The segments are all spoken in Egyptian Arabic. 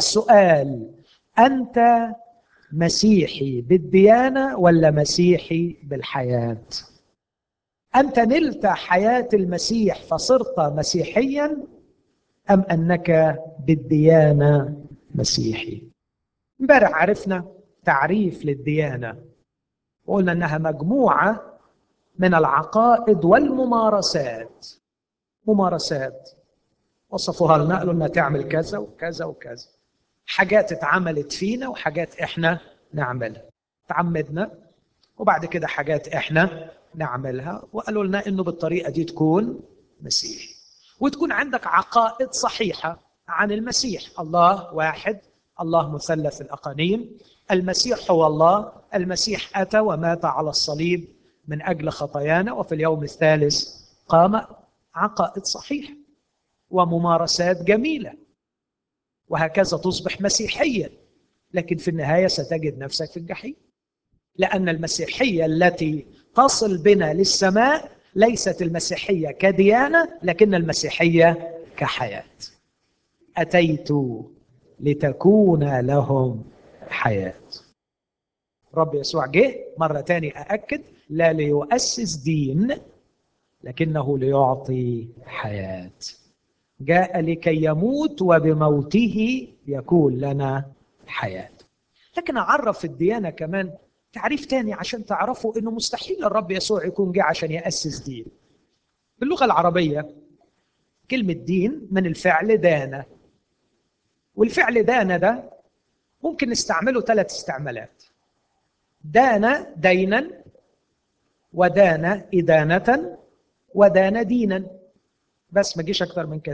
السؤال انت مسيحي بالديانه ولا مسيحي بالحياه انت نلت حياه المسيح فصرت مسيحيا ام انك بالديانه مسيحي امبارح عرفنا تعريف للديانه وقلنا انها مجموعه من العقائد والممارسات ممارسات وصفوها لنا قالوا لنا تعمل كذا وكذا وكذا حاجات اتعملت فينا وحاجات احنا نعملها تعمدنا وبعد كده حاجات احنا نعملها وقالوا لنا انه بالطريقه دي تكون مسيحي وتكون عندك عقائد صحيحه عن المسيح الله واحد الله مثلث الاقانيم المسيح هو الله المسيح اتى ومات على الصليب من اجل خطايانا وفي اليوم الثالث قام عقائد صحيحه وممارسات جميله وهكذا تصبح مسيحيا لكن في النهايه ستجد نفسك في الجحيم لان المسيحيه التي تصل بنا للسماء ليست المسيحيه كديانه لكن المسيحيه كحياه اتيت لتكون لهم حياه رب يسوع جه مره تاني ااكد لا ليؤسس دين لكنه ليعطي حياه جاء لكي يموت وبموته يكون لنا حياه لكن اعرف الديانه كمان تعريف تاني عشان تعرفوا انه مستحيل الرب يسوع يكون جه عشان ياسس دين باللغه العربيه كلمه دين من الفعل دان والفعل دان ده ممكن نستعمله ثلاث استعمالات دان دينا ودان إدانة ودان دينا بس ما جيش أكتر من كده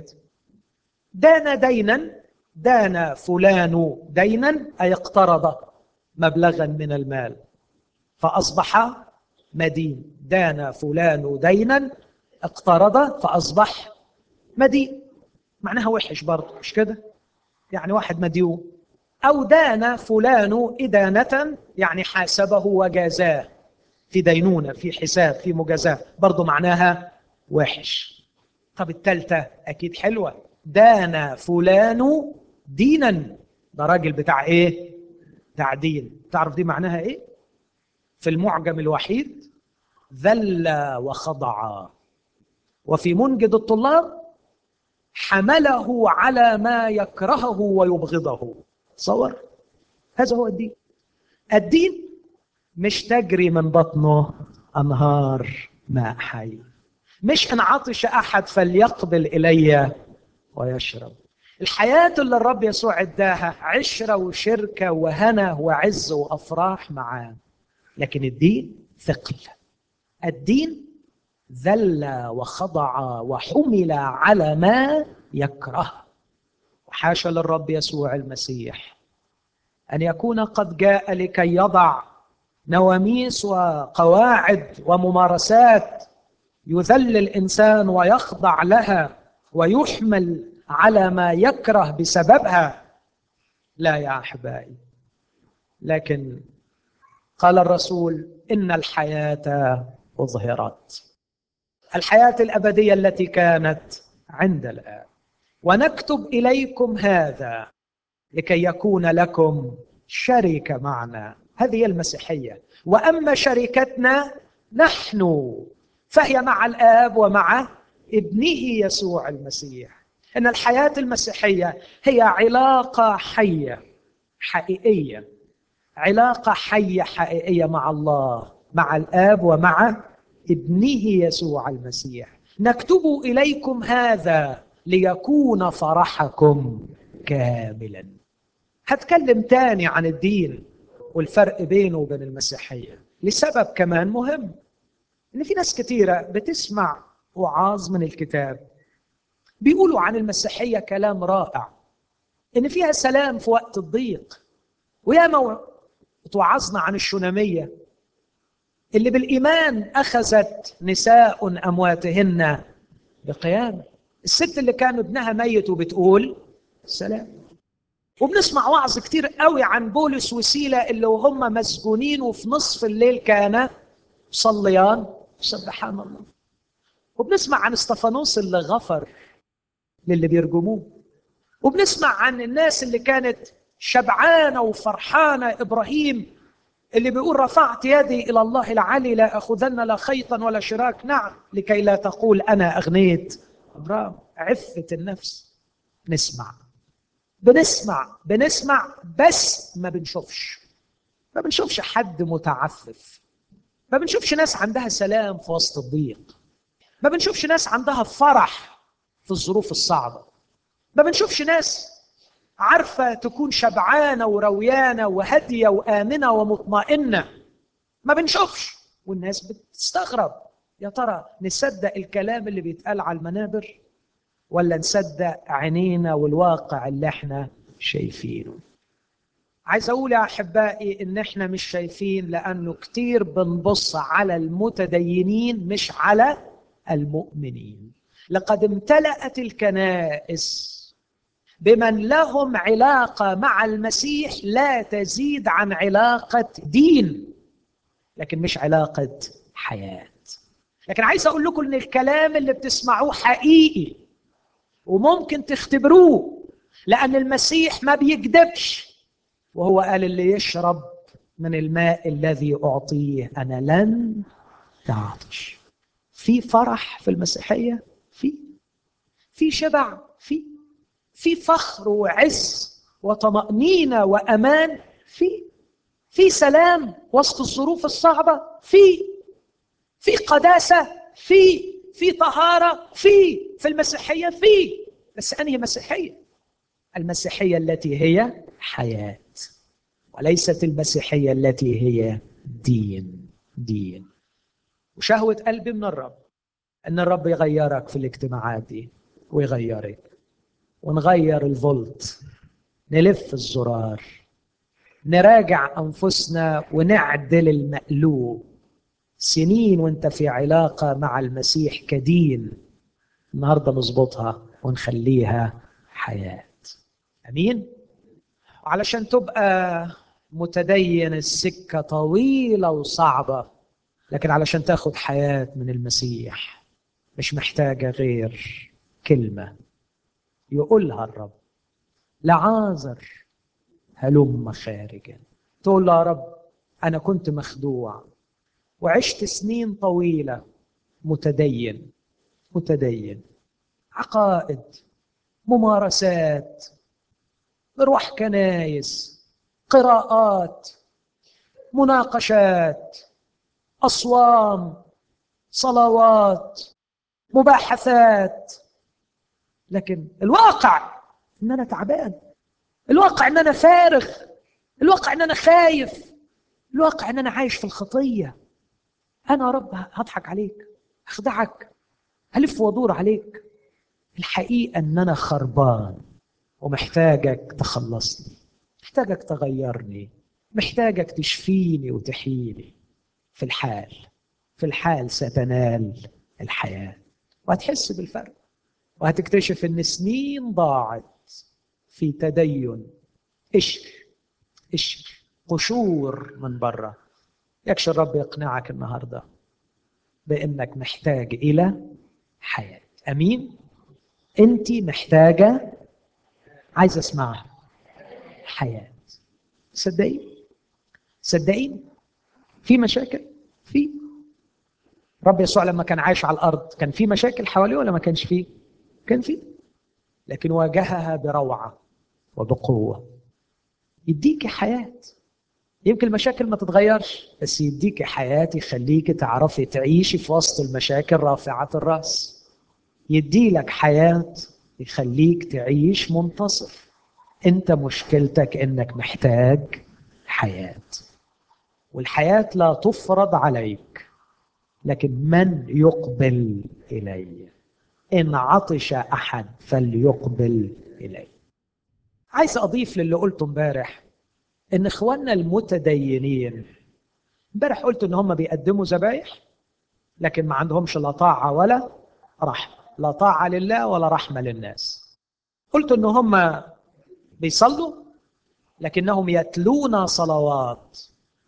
دان دينا دان فلان دينا أي اقترض مبلغا من المال فأصبح مدين دان فلان دينا اقترض فأصبح مدين معناها وحش برضه مش كده يعني واحد مديون أو دان فلان إدانة يعني حاسبه وجازاه في دينونة في حساب في مجازاة برضه معناها وحش طب التالتة أكيد حلوة دان فلان دينا ده راجل بتاع إيه؟ بتاع دين تعرف دي معناها إيه؟ في المعجم الوحيد ذل وخضع وفي منجد الطلاب حمله على ما يكرهه ويبغضه تصور هذا هو الدين الدين مش تجري من بطنه انهار ماء حي مش ان عطش احد فليقبل الي ويشرب الحياة اللي الرب يسوع اداها عشرة وشركة وهنا وعز وأفراح معاه لكن الدين ثقل الدين ذل وخضع وحمل على ما يكره وحاشا للرب يسوع المسيح ان يكون قد جاء لكي يضع نواميس وقواعد وممارسات يذل الانسان ويخضع لها ويحمل على ما يكره بسببها لا يا احبائي لكن قال الرسول ان الحياه اظهرت الحياه الابديه التي كانت عند الاب ونكتب اليكم هذا لكي يكون لكم شركه معنا هذه المسيحيه واما شركتنا نحن فهي مع الاب ومع ابنه يسوع المسيح ان الحياه المسيحيه هي علاقه حيه حقيقيه علاقه حيه حقيقيه مع الله مع الاب ومع ابنه يسوع المسيح نكتب اليكم هذا ليكون فرحكم كاملا هتكلم تاني عن الدين والفرق بينه وبين المسيحيه لسبب كمان مهم ان في ناس كتيره بتسمع وعاظ من الكتاب بيقولوا عن المسيحيه كلام رائع ان فيها سلام في وقت الضيق وياما توعظنا عن الشناميه اللي بالايمان اخذت نساء امواتهن بقيامه الست اللي كان ابنها ميت وبتقول سلام وبنسمع وعظ كتير قوي عن بولس وسيلة اللي وهم مسجونين وفي نصف الليل كان صليان سبحان الله وبنسمع عن استفانوس اللي غفر للي بيرجموه وبنسمع عن الناس اللي كانت شبعانه وفرحانه ابراهيم اللي بيقول رفعت يدي الى الله العلي لا اخذن لا خيطا ولا شراك نعم لكي لا تقول انا اغنيت ابراهيم عفه النفس نسمع بنسمع بنسمع بس ما بنشوفش ما بنشوفش حد متعفف ما بنشوفش ناس عندها سلام في وسط الضيق ما بنشوفش ناس عندها فرح في الظروف الصعبه ما بنشوفش ناس عارفه تكون شبعانه ورويانه وهاديه وامنه ومطمئنه ما بنشوفش والناس بتستغرب يا ترى نصدق الكلام اللي بيتقال على المنابر ولا نصدق عينينا والواقع اللي احنا شايفينه عايز اقول يا احبائي ان احنا مش شايفين لانه كتير بنبص على المتدينين مش على المؤمنين لقد امتلأت الكنائس بمن لهم علاقه مع المسيح لا تزيد عن علاقه دين لكن مش علاقه حياه لكن عايز اقول لكم ان الكلام اللي بتسمعوه حقيقي وممكن تختبروه لان المسيح ما بيكذبش وهو قال اللي يشرب من الماء الذي اعطيه انا لن تعطش في فرح في المسيحيه في في شبع في في فخر وعز وطمأنينة وأمان في في سلام وسط الظروف الصعبة في في قداسة في في طهارة في في المسيحية في بس أنهي مسيحية المسيحية التي هي حياة وليست المسيحية التي هي دين دين وشهوة قلبي من الرب أن الرب يغيرك في الاجتماعات دي ويغيرك ونغير الفولت نلف الزرار نراجع انفسنا ونعدل المقلوب سنين وانت في علاقه مع المسيح كدين النهارده نظبطها ونخليها حياه امين علشان تبقى متدين السكه طويله وصعبه لكن علشان تاخد حياه من المسيح مش محتاجه غير كلمه يقولها الرب لعازر هلم خارجا تقول له يا رب انا كنت مخدوع وعشت سنين طويله متدين متدين عقائد ممارسات روح كنايس قراءات مناقشات اصوام صلوات مباحثات لكن الواقع ان انا تعبان الواقع ان انا فارغ الواقع ان انا خايف الواقع ان انا عايش في الخطيه انا يا رب هضحك عليك اخدعك هلف وادور عليك الحقيقه ان انا خربان ومحتاجك تخلصني محتاجك تغيرني محتاجك تشفيني وتحييني في الحال في الحال ستنال الحياه وهتحس بالفرق وهتكتشف ان سنين ضاعت في تدين قشر قشر قشور من بره يكشف الرب يقنعك النهارده بانك محتاج الى حياه امين انت محتاجه عايز اسمعها حياه صدقيني صدقيني في مشاكل في رب يسوع لما كان عايش على الارض كان في مشاكل حواليه ولا ما كانش فيه كان فيه لكن واجهها بروعه وبقوه يديكي حياه يمكن المشاكل ما تتغيرش بس يديكي حياه يخليكي تعرفي تعيشي في وسط المشاكل رافعه الراس يدي لك حياه يخليك تعيش منتصف انت مشكلتك انك محتاج حياه والحياه لا تفرض عليك لكن من يقبل الي ان عطش احد فليقبل الي عايز اضيف للي قلته امبارح ان اخواننا المتدينين امبارح قلت ان هم بيقدموا ذبايح لكن ما عندهمش لا طاعه ولا رحمه لا طاعه لله ولا رحمه للناس قلت ان هم بيصلوا لكنهم يتلون صلوات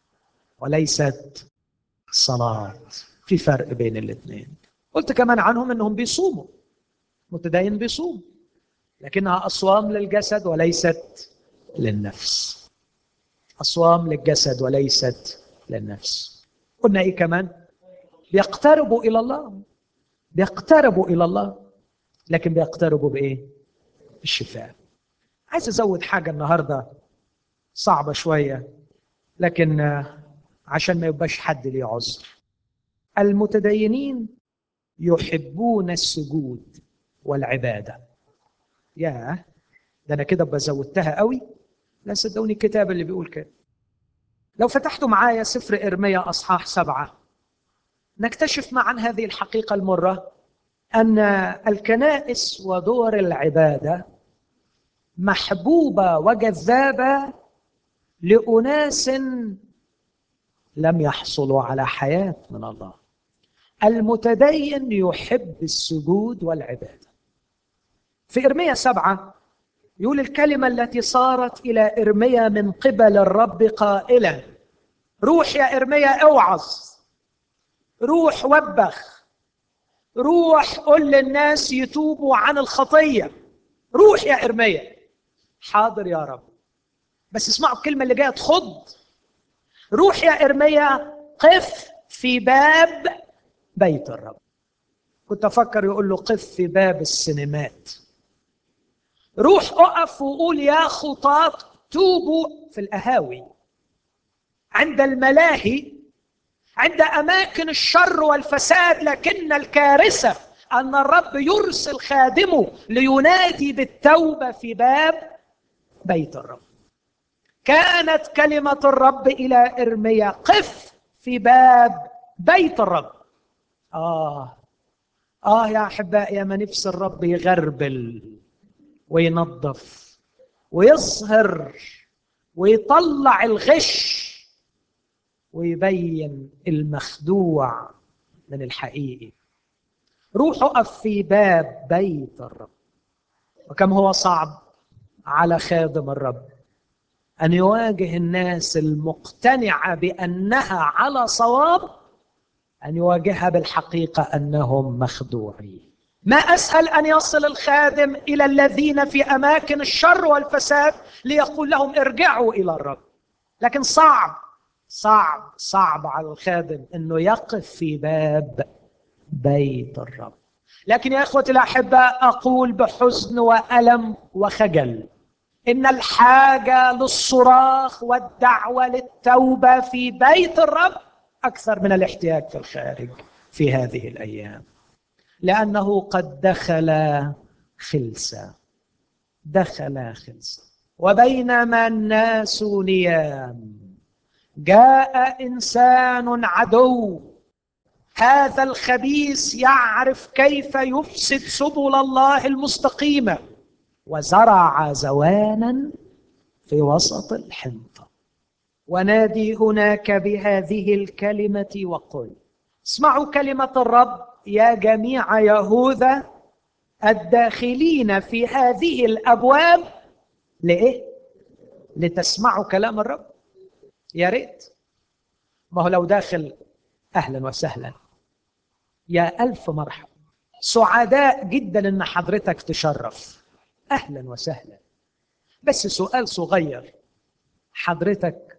وليست صلاه في فرق بين الاثنين قلت كمان عنهم انهم بيصوموا متدين بيصوم لكنها أصوام للجسد وليست للنفس أصوام للجسد وليست للنفس قلنا إيه كمان بيقتربوا إلى الله بيقتربوا إلى الله لكن بيقتربوا بإيه بالشفاء عايز أزود حاجة النهاردة صعبة شوية لكن عشان ما يبقاش حد ليه عذر المتدينين يحبون السجود والعبادة ياه ده أنا كده بزودتها قوي لا صدقوني الكتاب اللي بيقول كده لو فتحتوا معايا سفر إرميا أصحاح سبعة نكتشف معا هذه الحقيقة المرة أن الكنائس ودور العبادة محبوبة وجذابة لأناس لم يحصلوا على حياة من الله المتدين يحب السجود والعبادة في إرميا سبعة يقول الكلمة التي صارت إلى إرميا من قبل الرب قائلا روح يا إرميا اوعظ روح وبخ روح قل للناس يتوبوا عن الخطية روح يا إرميا حاضر يا رب بس اسمعوا الكلمة اللي جاية تخض روح يا إرميا قف في باب بيت الرب كنت أفكر يقول له قف في باب السينمات روح اقف وقول يا خطاة توبوا في القهاوي عند الملاهي عند اماكن الشر والفساد لكن الكارثه ان الرب يرسل خادمه لينادي بالتوبه في باب بيت الرب كانت كلمه الرب الى ارميا قف في باب بيت الرب اه اه يا احبائي يا ما نفس الرب يغربل وينظف ويصهر ويطلع الغش ويبين المخدوع من الحقيقي روح اقف في باب بيت الرب وكم هو صعب على خادم الرب ان يواجه الناس المقتنعه بانها على صواب ان يواجهها بالحقيقه انهم مخدوعين ما اسهل ان يصل الخادم الى الذين في اماكن الشر والفساد ليقول لهم ارجعوا الى الرب لكن صعب صعب صعب على الخادم انه يقف في باب بيت الرب لكن يا اخوتي الاحباء اقول بحزن والم وخجل ان الحاجه للصراخ والدعوه للتوبه في بيت الرب اكثر من الاحتياج في الخارج في هذه الايام لانه قد دخل خلسه دخل خلسه وبينما الناس نيام جاء انسان عدو هذا الخبيث يعرف كيف يفسد سبل الله المستقيمه وزرع زوانا في وسط الحنطه ونادي هناك بهذه الكلمه وقل اسمعوا كلمه الرب يا جميع يهوذا الداخلين في هذه الابواب لايه لتسمعوا كلام الرب يا ريت ما هو لو داخل اهلا وسهلا يا الف مرحبا سعداء جدا ان حضرتك تشرف اهلا وسهلا بس سؤال صغير حضرتك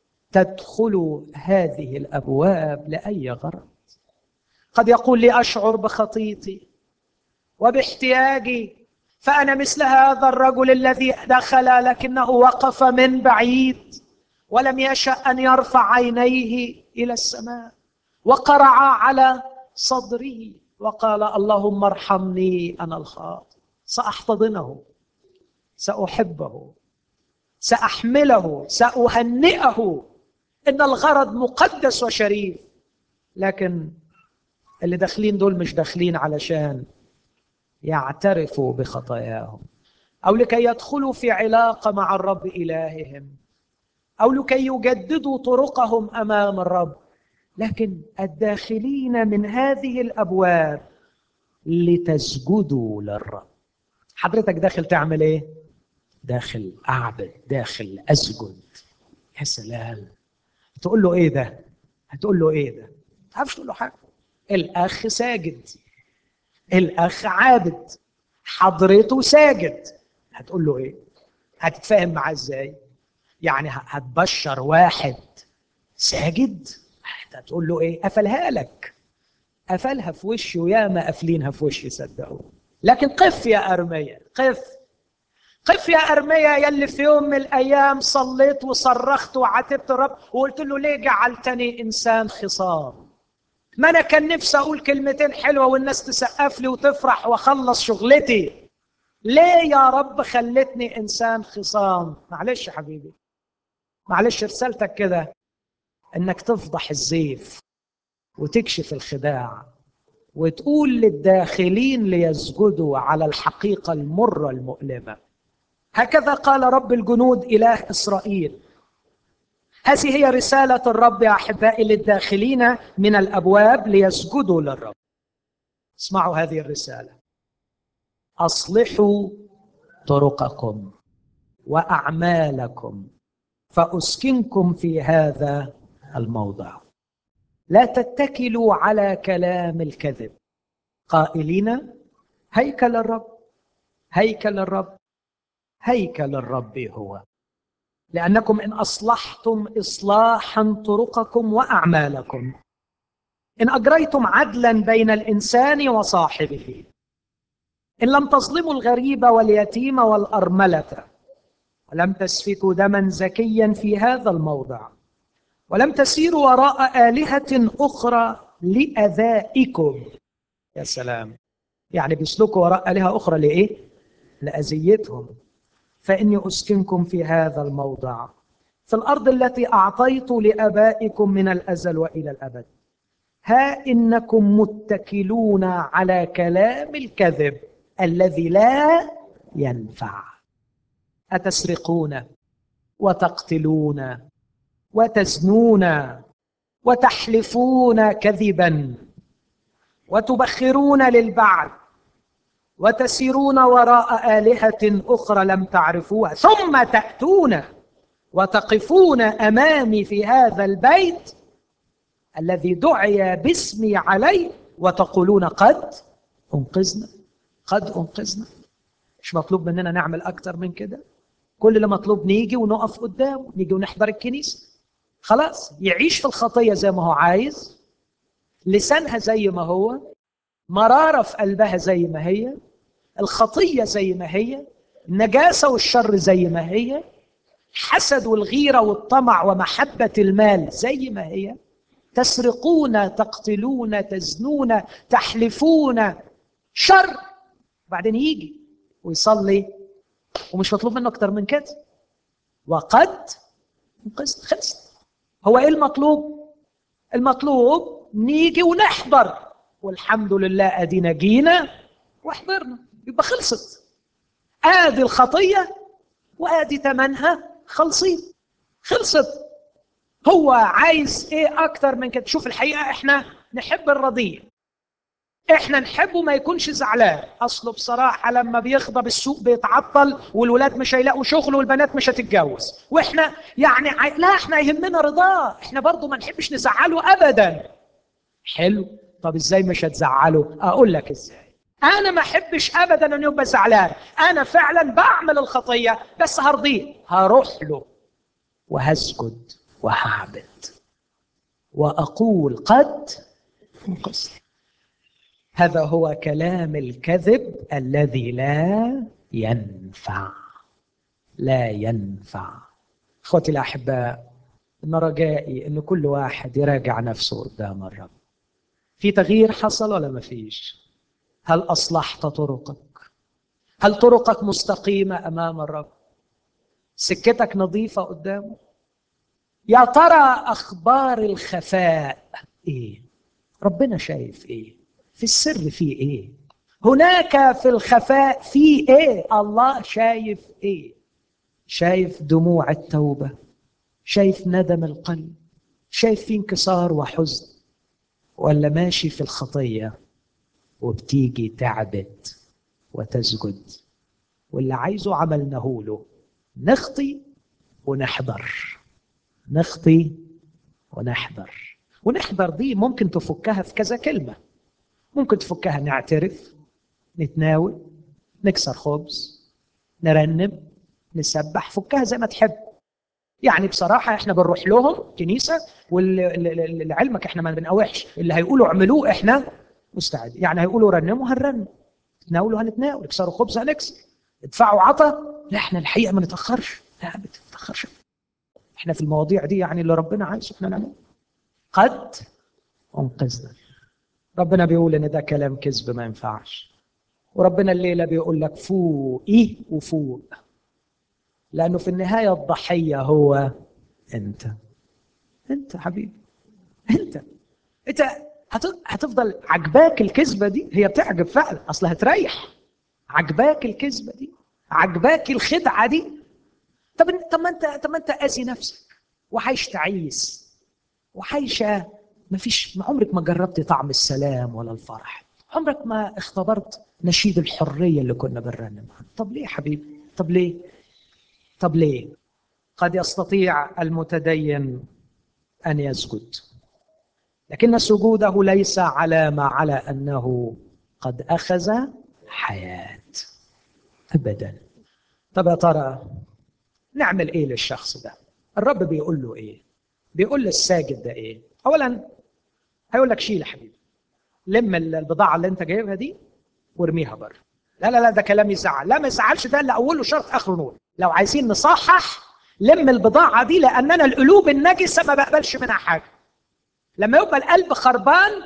تدخل هذه الابواب لاي غرض قد يقول لي اشعر بخطيتي وباحتياجي فانا مثل هذا الرجل الذي دخل لكنه وقف من بعيد ولم يشا ان يرفع عينيه الى السماء وقرع على صدره وقال اللهم ارحمني انا الخاطئ ساحتضنه ساحبه ساحمله ساهنئه ان الغرض مقدس وشريف لكن اللي داخلين دول مش داخلين علشان يعترفوا بخطاياهم او لكي يدخلوا في علاقه مع الرب الههم او لكي يجددوا طرقهم امام الرب لكن الداخلين من هذه الابواب لتسجدوا للرب حضرتك داخل تعمل ايه داخل اعبد داخل اسجد يا سلام تقول له ايه ده هتقول له ايه ده تعرفش تقول له حاجه الاخ ساجد الاخ عابد حضرته ساجد هتقول له ايه هتتفاهم معاه ازاي يعني هتبشر واحد ساجد هتقول له ايه قفلها لك قفلها في وشي وياما قافلينها في وشي صدقوا لكن قف يا ارميا قف قف يا ارميا يلي في يوم من الايام صليت وصرخت وعاتبت الرب وقلت له ليه جعلتني انسان خصام ما انا كان نفسي اقول كلمتين حلوه والناس تسقف لي وتفرح واخلص شغلتي ليه يا رب خلتني انسان خصام معلش يا حبيبي معلش رسالتك كده انك تفضح الزيف وتكشف الخداع وتقول للداخلين ليسجدوا على الحقيقه المره المؤلمه هكذا قال رب الجنود اله اسرائيل هذه هي رساله الرب يا احبائي للداخلين من الابواب ليسجدوا للرب اسمعوا هذه الرساله اصلحوا طرقكم واعمالكم فاسكنكم في هذا الموضع لا تتكلوا على كلام الكذب قائلين هيكل الرب هيكل الرب هيكل الرب هو لانكم ان اصلحتم اصلاحا طرقكم واعمالكم ان اجريتم عدلا بين الانسان وصاحبه ان لم تظلموا الغريب واليتيم والارمله ولم تسفكوا دما زكيا في هذا الموضع ولم تسيروا وراء الهه اخرى لاذائكم يا سلام يعني بيسلكوا وراء الهه اخرى لايه لاذيتهم فاني اسكنكم في هذا الموضع في الارض التي اعطيت لابائكم من الازل والى الابد ها انكم متكلون على كلام الكذب الذي لا ينفع اتسرقون وتقتلون وتزنون وتحلفون كذبا وتبخرون للبعد وتسيرون وراء الهه اخرى لم تعرفوها ثم تاتون وتقفون امامي في هذا البيت الذي دعي باسمي عليه وتقولون قد انقذنا قد انقذنا مش مطلوب مننا نعمل اكتر من كده كل اللي مطلوب نيجي ونقف قدامه نيجي ونحضر الكنيسه خلاص يعيش في الخطيه زي ما هو عايز لسانها زي ما هو مراره في قلبها زي ما هي الخطيه زي ما هي النجاسه والشر زي ما هي الحسد والغيره والطمع ومحبه المال زي ما هي تسرقون تقتلون تزنون تحلفون شر بعدين يجي ويصلي ومش مطلوب منه اكتر من كده وقد انقذت خلصت هو ايه المطلوب المطلوب نيجي ونحضر والحمد لله ادينا جينا وحضرنا يبقى خلصت ادي الخطيه وادي ثمنها خلصين خلصت هو عايز ايه اكتر من كده شوف الحقيقه احنا نحب الرضيع احنا نحبه ما يكونش زعلان اصله بصراحه لما بيغضب السوق بيتعطل والولاد مش هيلاقوا شغل والبنات مش هتتجوز واحنا يعني عي... لا احنا يهمنا رضاه احنا برضه ما نحبش نزعله ابدا حلو طب ازاي مش هتزعله اقول لك ازاي انا ما احبش ابدا انه يبقى زعلان انا فعلا بعمل الخطيه بس هرضيه هروح له وهسجد وهعبد واقول قد انقذت هذا هو كلام الكذب الذي لا ينفع لا ينفع اخوتي الاحباء ان رجائي ان كل واحد يراجع نفسه قدام الرب في تغيير حصل ولا ما فيش هل اصلحت طرقك هل طرقك مستقيمه امام الرب سكتك نظيفه قدامه يا ترى اخبار الخفاء ايه ربنا شايف ايه في السر في ايه هناك في الخفاء في ايه الله شايف ايه شايف دموع التوبه شايف ندم القلب شايف في انكسار وحزن ولا ماشي في الخطيه وبتيجي تعبد وتسجد واللي عايزه عملناه له نخطي ونحضر نخطي ونحضر ونحضر دي ممكن تفكها في كذا كلمه ممكن تفكها نعترف نتناول نكسر خبز نرنم نسبح فكها زي ما تحب يعني بصراحه احنا بنروح لهم كنيسه ولعلمك احنا ما بنقاوحش اللي هيقولوا اعملوه احنا مستعد يعني هيقولوا رنموا هنرنم تناولوا هنتناول اكسروا خبز هنكسر ادفعوا عطا لا احنا الحقيقه ما نتاخرش لا ما تتاخرش احنا في المواضيع دي يعني اللي ربنا عايزه احنا نعمله قد انقذنا ربنا بيقول ان ده كلام كذب ما ينفعش وربنا الليله بيقول لك فوق ايه وفوق لانه في النهايه الضحيه هو انت انت حبيبي انت انت هتفضل عجباك الكذبه دي هي بتعجب فعلا اصل هتريح عجباك الكذبه دي عجباك الخدعه دي طب طب ما انت طب ما انت قاسي نفسك وعايش تعيس وعايشه ما فيش ما عمرك ما جربت طعم السلام ولا الفرح عمرك ما اختبرت نشيد الحريه اللي كنا بنرنم طب ليه حبيبي طب ليه طب ليه قد يستطيع المتدين ان يسجد لكن سجوده ليس علامه على انه قد اخذ حياه ابدا طب يا ترى نعمل ايه للشخص ده الرب بيقول له ايه بيقول للساجد ده ايه اولا هيقول لك شيل يا حبيبي لم البضاعه اللي انت جايبها دي وارميها بره لا لا لا ده كلام يزعل لا ما يزعلش ده اللي اوله شرط اخره نور لو عايزين نصحح لم البضاعه دي لاننا القلوب النجسه ما بقبلش منها حاجه لما يبقى القلب خربان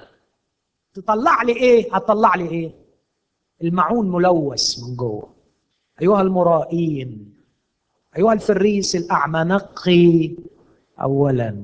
تطلع لي ايه هتطلع لي ايه المعون ملوث من جوه ايها المرائين ايها الفريس الاعمى نقي اولا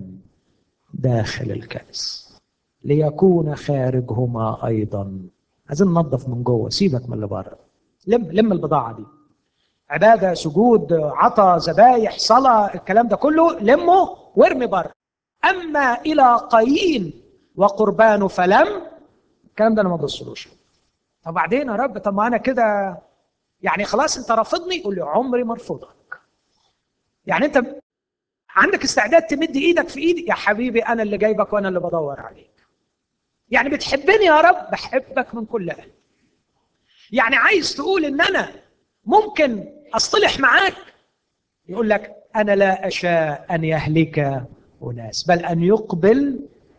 داخل الكأس ليكون خارجهما ايضا عايزين ننظف من جوه سيبك من اللي بره لم لم البضاعه دي عباده سجود عطا ذبايح صلاه الكلام ده كله لمه وارمي بره اما الى قايين وقربانه فلم الكلام ده انا ما ببصلوش طب بعدين يا رب طب ما انا كده يعني خلاص انت رافضني يقول لي عمري ما ارفضك يعني انت عندك استعداد تمد ايدك في ايدي يا حبيبي انا اللي جايبك وانا اللي بدور عليك يعني بتحبني يا رب بحبك من كل قلبي يعني عايز تقول ان انا ممكن اصطلح معاك يقول لك انا لا اشاء ان يهلك اناس بل ان يقبل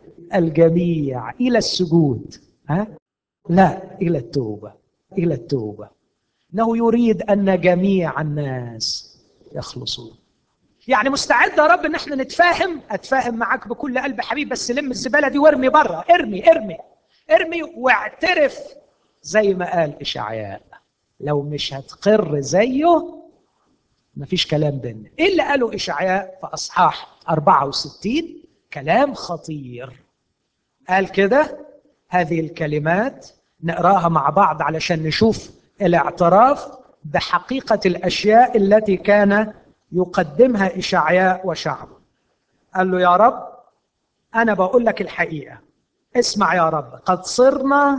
الجميع الى السجود ها لا الى التوبه الى التوبه انه يريد ان جميع الناس يخلصون يعني مستعد يا رب ان احنا نتفاهم اتفاهم معاك بكل قلب حبيب بس لم الزباله دي وارمي بره ارمي ارمي ارمي واعترف زي ما قال اشعياء لو مش هتقر زيه مفيش كلام بينا ايه اللي قاله اشعياء في اصحاح 64 كلام خطير قال كده هذه الكلمات نقراها مع بعض علشان نشوف الاعتراف بحقيقه الاشياء التي كان يقدمها اشعياء وشعبه قال له يا رب انا بقول لك الحقيقه اسمع يا رب قد صرنا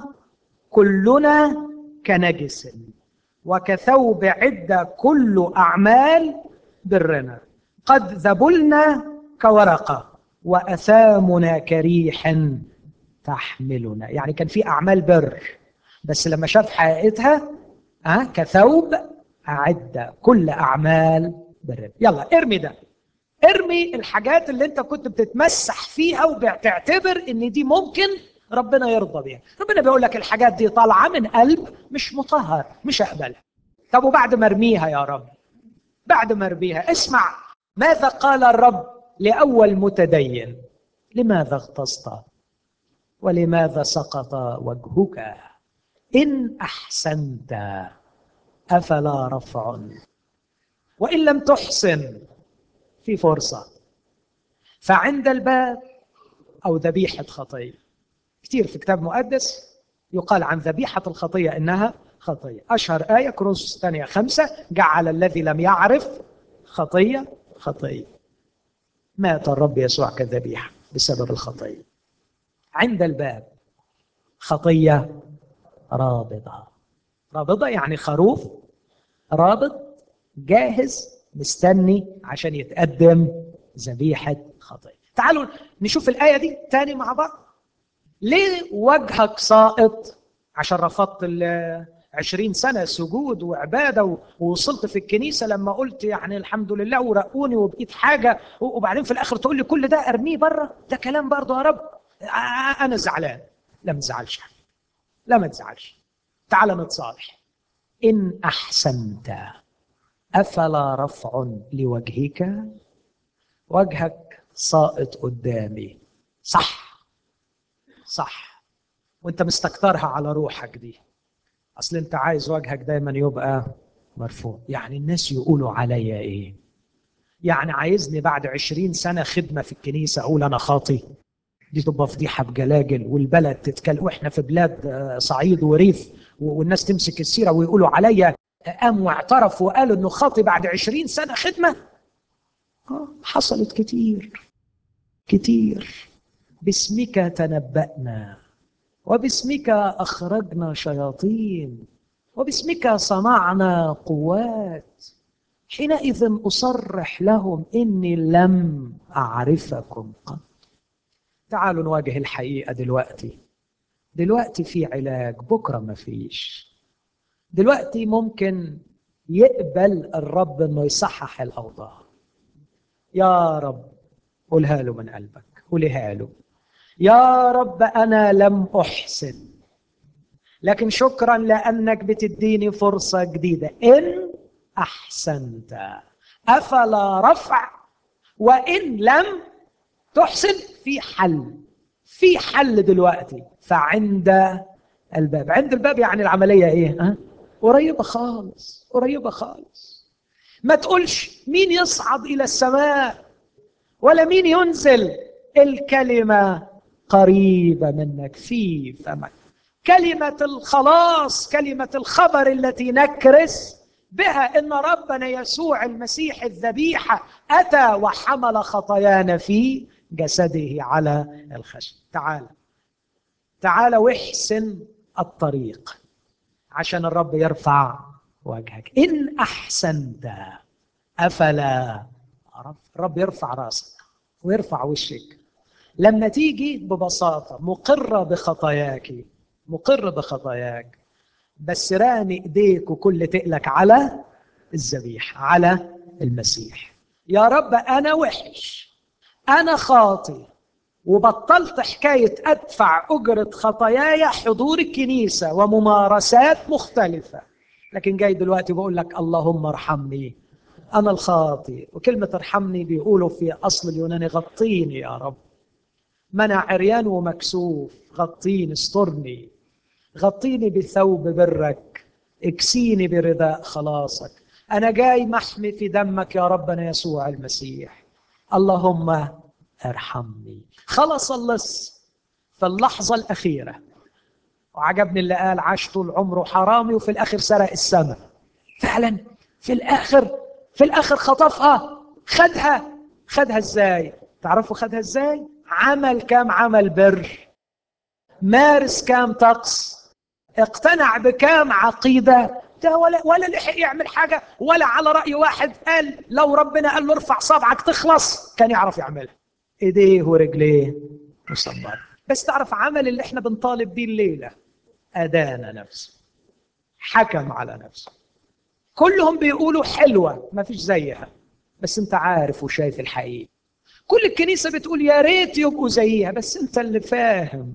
كلنا كنجس وكثوب عدة كل أعمال برنا قد ذبلنا كورقة وأثامنا كريح تحملنا يعني كان في أعمال بر بس لما شاف حقيقتها أه كثوب أعد كل أعمال برنا يلا ارمي ده ارمي الحاجات اللي انت كنت بتتمسح فيها وبتعتبر ان دي ممكن ربنا يرضى بيها ربنا بيقول لك الحاجات دي طالعه من قلب مش مطهر مش اقبلها طب وبعد ما ارميها يا رب بعد ما ارميها اسمع ماذا قال الرب لاول متدين لماذا اغتصت ولماذا سقط وجهك ان احسنت افلا رفع وان لم تحسن في فرصه فعند الباب او ذبيحه خطيه كثير في كتاب مقدس يقال عن ذبيحه الخطيه انها خطيه اشهر ايه كروس الثانيه خمسه جعل الذي لم يعرف خطيه خطيه مات الرب يسوع كذبيحه بسبب الخطيه عند الباب خطيه رابضه رابضه يعني خروف رابط جاهز مستني عشان يتقدم ذبيحه خطيه تعالوا نشوف الايه دي تاني مع بعض ليه وجهك ساقط عشان رفضت عشرين سنة سجود وعبادة ووصلت في الكنيسة لما قلت يعني الحمد لله ورقوني وبقيت حاجة وبعدين في الآخر تقول لي كل ده أرميه بره ده كلام برضه يا رب أنا زعلان لا ما تزعلش لا ما تزعلش تعال نتصالح إن أحسنت أفلا رفع لوجهك وجهك ساقط قدامي صح صح وانت مستكترها على روحك دي اصل انت عايز وجهك دايما يبقى مرفوع يعني الناس يقولوا عليا ايه يعني عايزني بعد عشرين سنة خدمة في الكنيسة أقول أنا خاطي دي تبقى فضيحة بجلاجل والبلد تتكلم وإحنا في بلاد صعيد وريف والناس تمسك السيرة ويقولوا عليا قام واعترف وقال إنه خاطي بعد عشرين سنة خدمة حصلت كتير كتير باسمك تنبأنا وباسمك اخرجنا شياطين وباسمك صنعنا قوات حينئذ اصرح لهم اني لم اعرفكم قط تعالوا نواجه الحقيقه دلوقتي دلوقتي في علاج بكره ما فيش دلوقتي ممكن يقبل الرب انه يصحح الاوضاع يا رب قولها له من قلبك قولها له يا رب انا لم احسن لكن شكرا لانك بتديني فرصه جديده ان احسنت افلا رفع وان لم تحسن في حل في حل دلوقتي فعند الباب عند الباب يعني العمليه ايه ها قريبه خالص قريبه خالص ما تقولش مين يصعد الى السماء ولا مين ينزل الكلمه قريبة منك في فمك كلمة الخلاص كلمة الخبر التي نكرس بها ان ربنا يسوع المسيح الذبيحة اتى وحمل خطايانا في جسده على الخشب تعال تعال واحسن الطريق عشان الرب يرفع وجهك ان احسنت افلا الرب يرفع راسك ويرفع وشك لما تيجي ببساطة مقرة بخطاياك مقر بخطاياك بس رامي ايديك وكل تقلك على الذبيحة على المسيح يا رب أنا وحش أنا خاطي وبطلت حكاية أدفع أجرة خطاياي حضور الكنيسة وممارسات مختلفة لكن جاي دلوقتي بقول لك اللهم ارحمني أنا الخاطي وكلمة ارحمني بيقولوا في أصل اليوناني غطيني يا رب ما انا عريان ومكسوف غطيني استرني غطيني بثوب برك اكسيني برداء خلاصك انا جاي محمي في دمك يا ربنا يسوع المسيح اللهم ارحمني خلص اللص في اللحظه الاخيره وعجبني اللي قال عاش طول عمره حرامي وفي الاخر سرق السماء فعلا في الاخر في الاخر خطفها خدها خدها ازاي تعرفوا خدها ازاي عمل كام عمل بر مارس كام طقس اقتنع بكام عقيده ده ولا ولا لحق يعمل حاجه ولا على راي واحد قال لو ربنا قال له ارفع صبعك تخلص كان يعرف يعملها ايديه ورجليه مصبر بس تعرف عمل اللي احنا بنطالب بيه الليله ادان نفسه حكم على نفسه كلهم بيقولوا حلوه ما فيش زيها بس انت عارف وشايف الحقيقه كل الكنيسة بتقول يا ريت يبقوا زيها بس انت اللي فاهم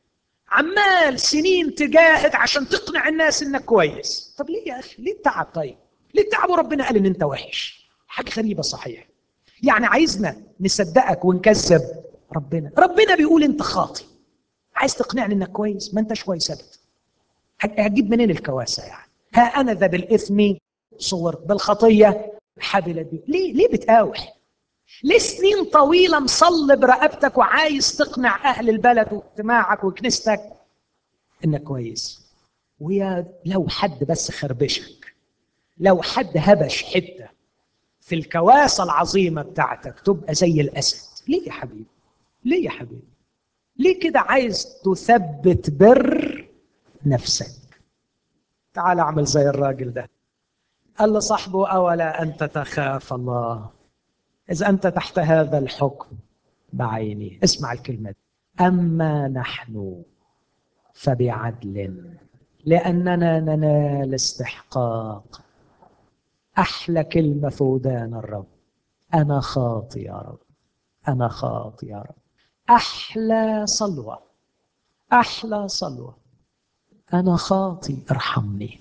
عمال سنين تجاهد عشان تقنع الناس انك كويس طب ليه يا اخي ليه التعب طيب ليه التعب وربنا قال ان انت وحش حاجة غريبة صحيح يعني عايزنا نصدقك ونكذب ربنا ربنا بيقول انت خاطي عايز تقنعني انك كويس ما انتش كويس ابدا هتجيب منين الكواسه يعني ها انا ذا بالاثم صورت بالخطيه حبلت بي ليه ليه بتقاوح ليه سنين طويلة مصلب رقبتك وعايز تقنع أهل البلد واجتماعك وكنيستك إنك كويس ويا لو حد بس خربشك لو حد هبش حتة في الكواسة العظيمة بتاعتك تبقى زي الأسد ليه يا حبيبي ليه يا حبيبي ليه كده عايز تثبت بر نفسك تعال اعمل زي الراجل ده قال لصاحبه أولا أنت تخاف الله إذا أنت تحت هذا الحكم بعيني اسمع الكلمة دي أما نحن فبعدل لأننا ننال استحقاق أحلى كلمة في ودان الرب أنا خاطي يا رب أنا خاطي يا رب أحلى صلوة أحلى صلوة أنا خاطي ارحمني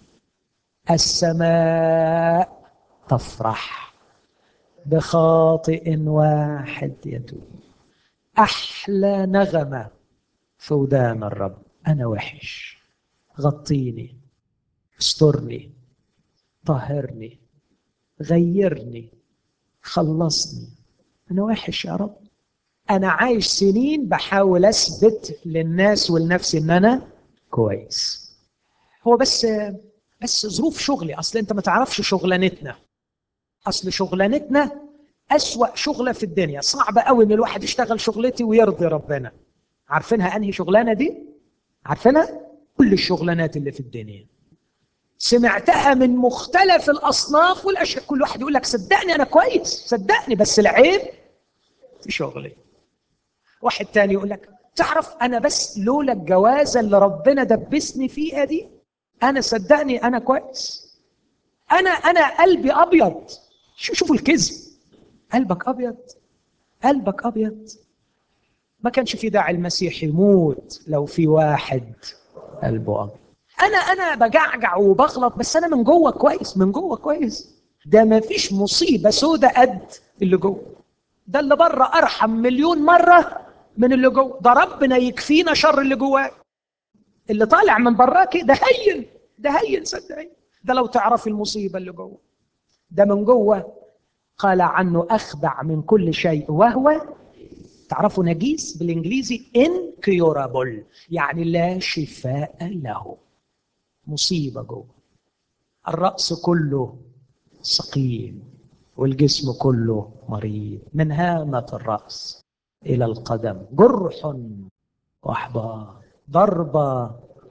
السماء تفرح بخاطئ واحد يتوب أحلى نغمة في ودان الرب أنا وحش غطيني استرني طهرني غيرني خلصني أنا وحش يا رب أنا عايش سنين بحاول أثبت للناس ولنفسي إن أنا كويس هو بس بس ظروف شغلي أصل أنت ما تعرفش شغلانتنا أصل شغلانتنا أسوأ شغلة في الدنيا صعب قوي إن الواحد يشتغل شغلتي ويرضي ربنا عارفينها أنهي شغلانة دي؟ عارفينها؟ كل الشغلانات اللي في الدنيا سمعتها من مختلف الأصناف والأشياء كل واحد يقول لك صدقني أنا كويس صدقني بس العيب في شغلي واحد تاني يقول لك تعرف أنا بس لولا الجوازة اللي ربنا دبسني فيها دي أنا صدقني أنا كويس أنا أنا قلبي أبيض شوفوا الكذب قلبك أبيض قلبك أبيض ما كانش في داعي المسيح يموت لو في واحد قلبه أبيض أنا أنا بجعجع وبغلط بس أنا من جوه كويس من جوه كويس ده ما فيش مصيبة سودة قد اللي جوه ده اللي بره أرحم مليون مرة من اللي جوه ده ربنا يكفينا شر اللي جواه اللي طالع من براكي ده هين ده هين صدقني ده لو تعرفي المصيبة اللي جوه ده من جوه قال عنه أخدع من كل شيء وهو تعرفوا نجيس بالإنجليزي incurable يعني لا شفاء له مصيبة جوه الرأس كله سقيم والجسم كله مريض من هامة الرأس إلى القدم جرح وأحبار ضربة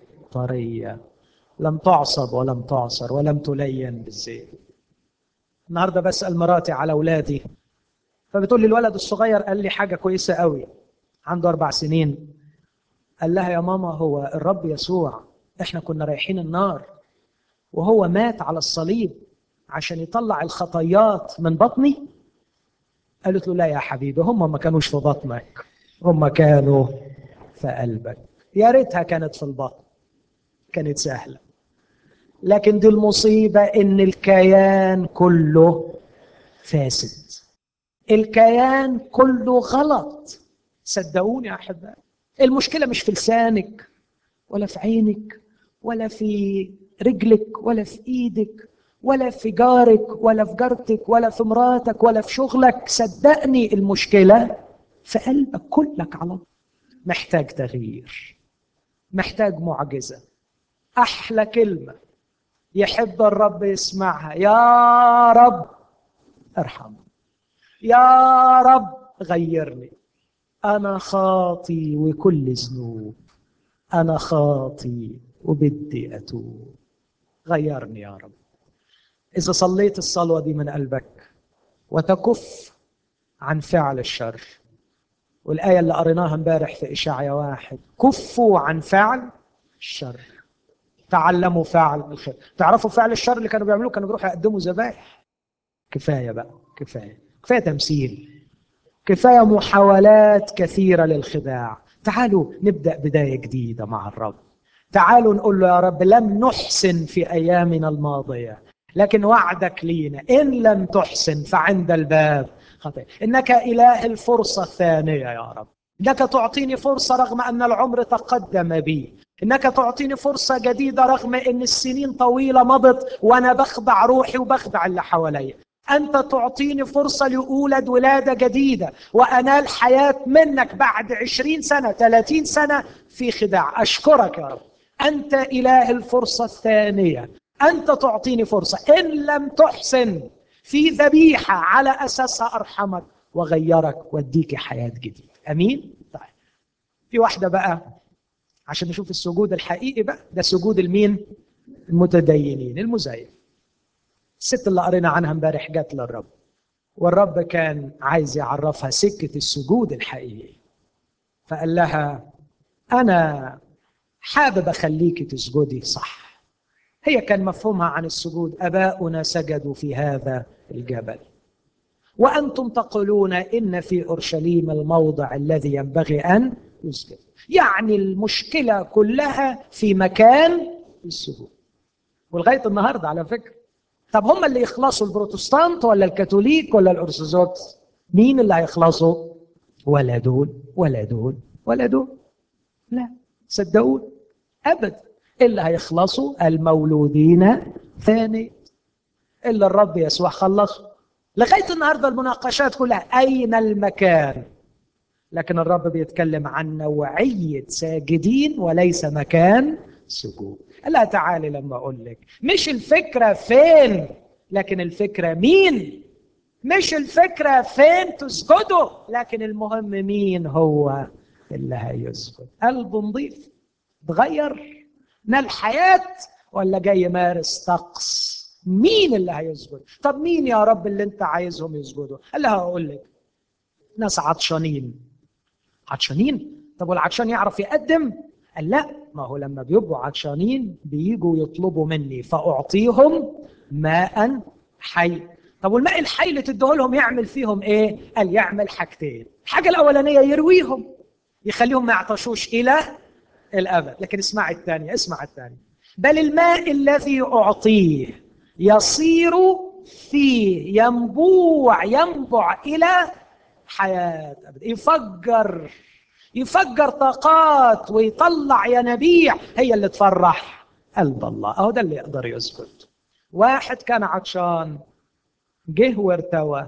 طرية لم تعصب ولم تعصر ولم تلين بالزيت النهارده بسأل مراتي على أولادي فبتقول لي الولد الصغير قال لي حاجة كويسة قوي عنده أربع سنين قال لها يا ماما هو الرب يسوع احنا كنا رايحين النار وهو مات على الصليب عشان يطلع الخطايات من بطني قالت له لا يا حبيبي هم ما كانوش في بطنك هم كانوا في قلبك يا ريتها كانت في البطن كانت سهله لكن دي المصيبه ان الكيان كله فاسد الكيان كله غلط صدقوني يا احبائي المشكله مش في لسانك ولا في عينك ولا في رجلك ولا في ايدك ولا في جارك ولا في جارتك ولا في مراتك ولا في شغلك صدقني المشكله في قلبك كلك على محتاج تغيير محتاج معجزه احلى كلمه يحب الرب يسمعها يا رب ارحمني يا رب غيرني انا خاطي وكل ذنوب انا خاطي وبدي اتوب غيرني يا رب اذا صليت الصلوه دي من قلبك وتكف عن فعل الشر والايه اللي قريناها امبارح في اشعيا واحد كفوا عن فعل الشر تعلموا فعل الخير تعرفوا فعل الشر اللي كانوا بيعملوه كانوا بيروحوا يقدموا ذبائح كفايه بقى كفايه كفايه تمثيل كفايه محاولات كثيره للخداع تعالوا نبدا بدايه جديده مع الرب تعالوا نقول له يا رب لم نحسن في ايامنا الماضيه لكن وعدك لينا ان لم تحسن فعند الباب خطيئة انك اله الفرصه الثانيه يا رب انك تعطيني فرصه رغم ان العمر تقدم بي انك تعطيني فرصه جديده رغم ان السنين طويله مضت وانا بخدع روحي وبخدع اللي حواليا انت تعطيني فرصه لاولد ولاده جديده وانال حياه منك بعد عشرين سنه ثلاثين سنه في خداع اشكرك يا رب انت اله الفرصه الثانيه انت تعطيني فرصه ان لم تحسن في ذبيحه على اساسها ارحمك واغيرك واديك حياه جديده امين طيب في واحده بقى عشان نشوف السجود الحقيقي بقى ده سجود المين المتدينين المزيف الست اللي قرينا عنها امبارح جت للرب والرب كان عايز يعرفها سكه السجود الحقيقي فقال لها انا حابب اخليك تسجدي صح هي كان مفهومها عن السجود اباؤنا سجدوا في هذا الجبل وانتم تقولون ان في اورشليم الموضع الذي ينبغي ان يسجد يعني المشكله كلها في مكان السجود ولغايه النهارده على فكره طب هم اللي يخلصوا البروتستانت ولا الكاثوليك ولا الارثوذكس مين اللي هيخلصوا ولا دول ولا دول ولا دول لا صدقوني ابدا اللي هيخلصوا المولودين ثاني الا الرب يسوع خلصوا لغايه النهارده المناقشات كلها اين المكان لكن الرب بيتكلم عن نوعيه ساجدين وليس مكان سجود لا تعالي لما اقول لك مش الفكره فين لكن الفكره مين مش الفكره فين تسجدوا لكن المهم مين هو اللي هيسجد قلب نظيف تغير من الحياه ولا جاي يمارس طقس مين اللي هيسجد طب مين يا رب اللي انت عايزهم يسجدوا قال لها هقول لك ناس عطشانين عطشانين طب والعطشان يعرف يقدم قال لا ما هو لما بيبقوا عطشانين بيجوا يطلبوا مني فاعطيهم ماء حي طب والماء الحي اللي تديه لهم يعمل فيهم ايه قال يعمل حاجتين الحاجه الاولانيه يرويهم يخليهم ما يعطشوش الى الابد لكن اسمع الثانيه اسمع الثانيه بل الماء الذي اعطيه يصير فيه ينبوع ينبع الى حياه ابد يفجر يفجر طاقات ويطلع ينابيع هي اللي تفرح قلب الله اهو ده اللي يقدر يسجد واحد كان عطشان جه وارتوى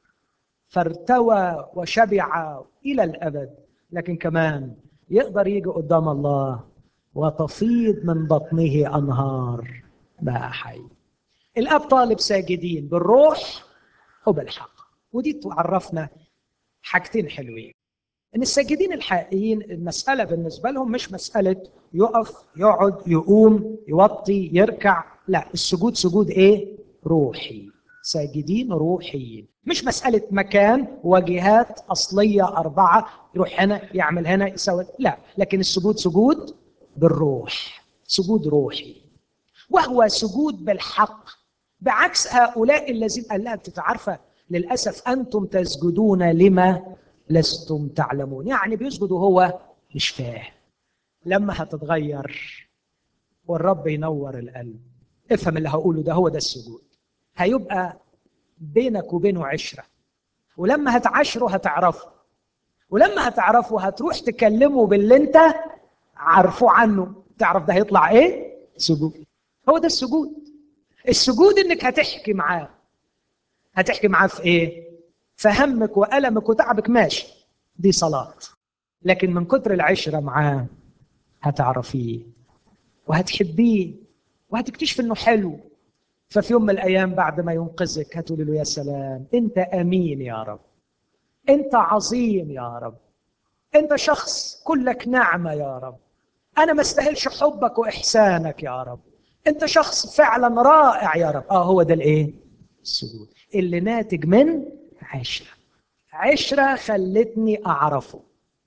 فارتوى وشبع الى الابد لكن كمان يقدر يجي قدام الله وتفيض من بطنه انهار ماء حي الاب طالب ساجدين بالروح وبالحق ودي تعرفنا حاجتين حلوين ان الساجدين الحقيقيين المساله بالنسبه لهم مش مساله يقف يقعد يقوم يوطي يركع لا السجود سجود ايه روحي ساجدين روحيين مش مساله مكان وجهات اصليه اربعه يروح هنا يعمل هنا يسوي لا لكن السجود سجود بالروح سجود روحي وهو سجود بالحق بعكس هؤلاء الذين قال لها بتتعرفه للاسف انتم تسجدون لما لستم تعلمون يعني بيسجد وهو مش فاهم لما هتتغير والرب ينور القلب افهم اللي هقوله ده هو ده السجود هيبقى بينك وبينه عشرة ولما هتعاشره هتعرفه ولما هتعرفه هتروح تكلمه باللي انت عارفه عنه تعرف ده هيطلع ايه سجود هو ده السجود السجود انك هتحكي معاه هتحكي معاه في ايه فهمك وألمك وتعبك ماشي دي صلاة لكن من كتر العشرة معاه هتعرفيه وهتحبيه وهتكتشف انه حلو ففي يوم من الايام بعد ما ينقذك هتقول له يا سلام انت امين يا رب انت عظيم يا رب انت شخص كلك نعمه يا رب انا ما استاهلش حبك واحسانك يا رب انت شخص فعلا رائع يا رب اه هو ده الايه السجود اللي ناتج من عشرة عشرة خلتني أعرفه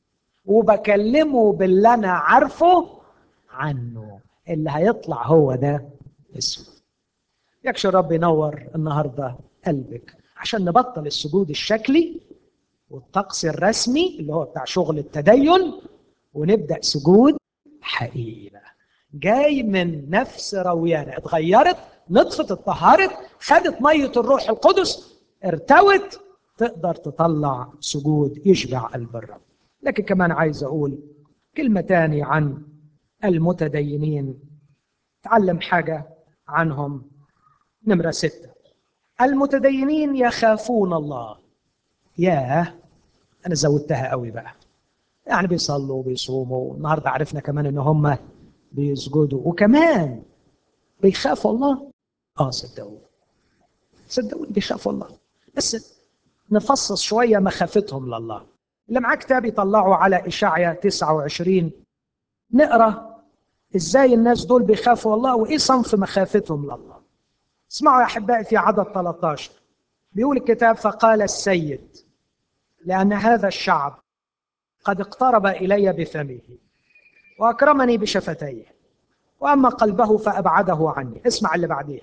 وبكلمه باللي أنا عارفه عنه اللي هيطلع هو ده السجود يكشف رب ينور النهاردة قلبك عشان نبطل السجود الشكلي والطقس الرسمي اللي هو بتاع شغل التدين ونبدأ سجود حقيقي جاي من نفس رويانة اتغيرت نطفت اتطهرت خدت مية الروح القدس ارتوت تقدر تطلع سجود يشبع قلب الرب لكن كمان عايز اقول كلمه تاني عن المتدينين تعلم حاجه عنهم نمره سته المتدينين يخافون الله ياه انا زودتها قوي بقى يعني بيصلوا وبيصوموا النهارده عرفنا كمان ان هم بيسجدوا وكمان بيخافوا الله اه صدقوا صدقوني بيخافوا الله بس نفصص شوية مخافتهم لله اللي معاه كتاب يطلعوا على إشعيا 29 نقرأ إزاي الناس دول بيخافوا الله وإيه صنف مخافتهم لله اسمعوا يا أحبائي في عدد 13 بيقول الكتاب فقال السيد لأن هذا الشعب قد اقترب إلي بفمه وأكرمني بشفتيه وأما قلبه فأبعده عني اسمع اللي بعديه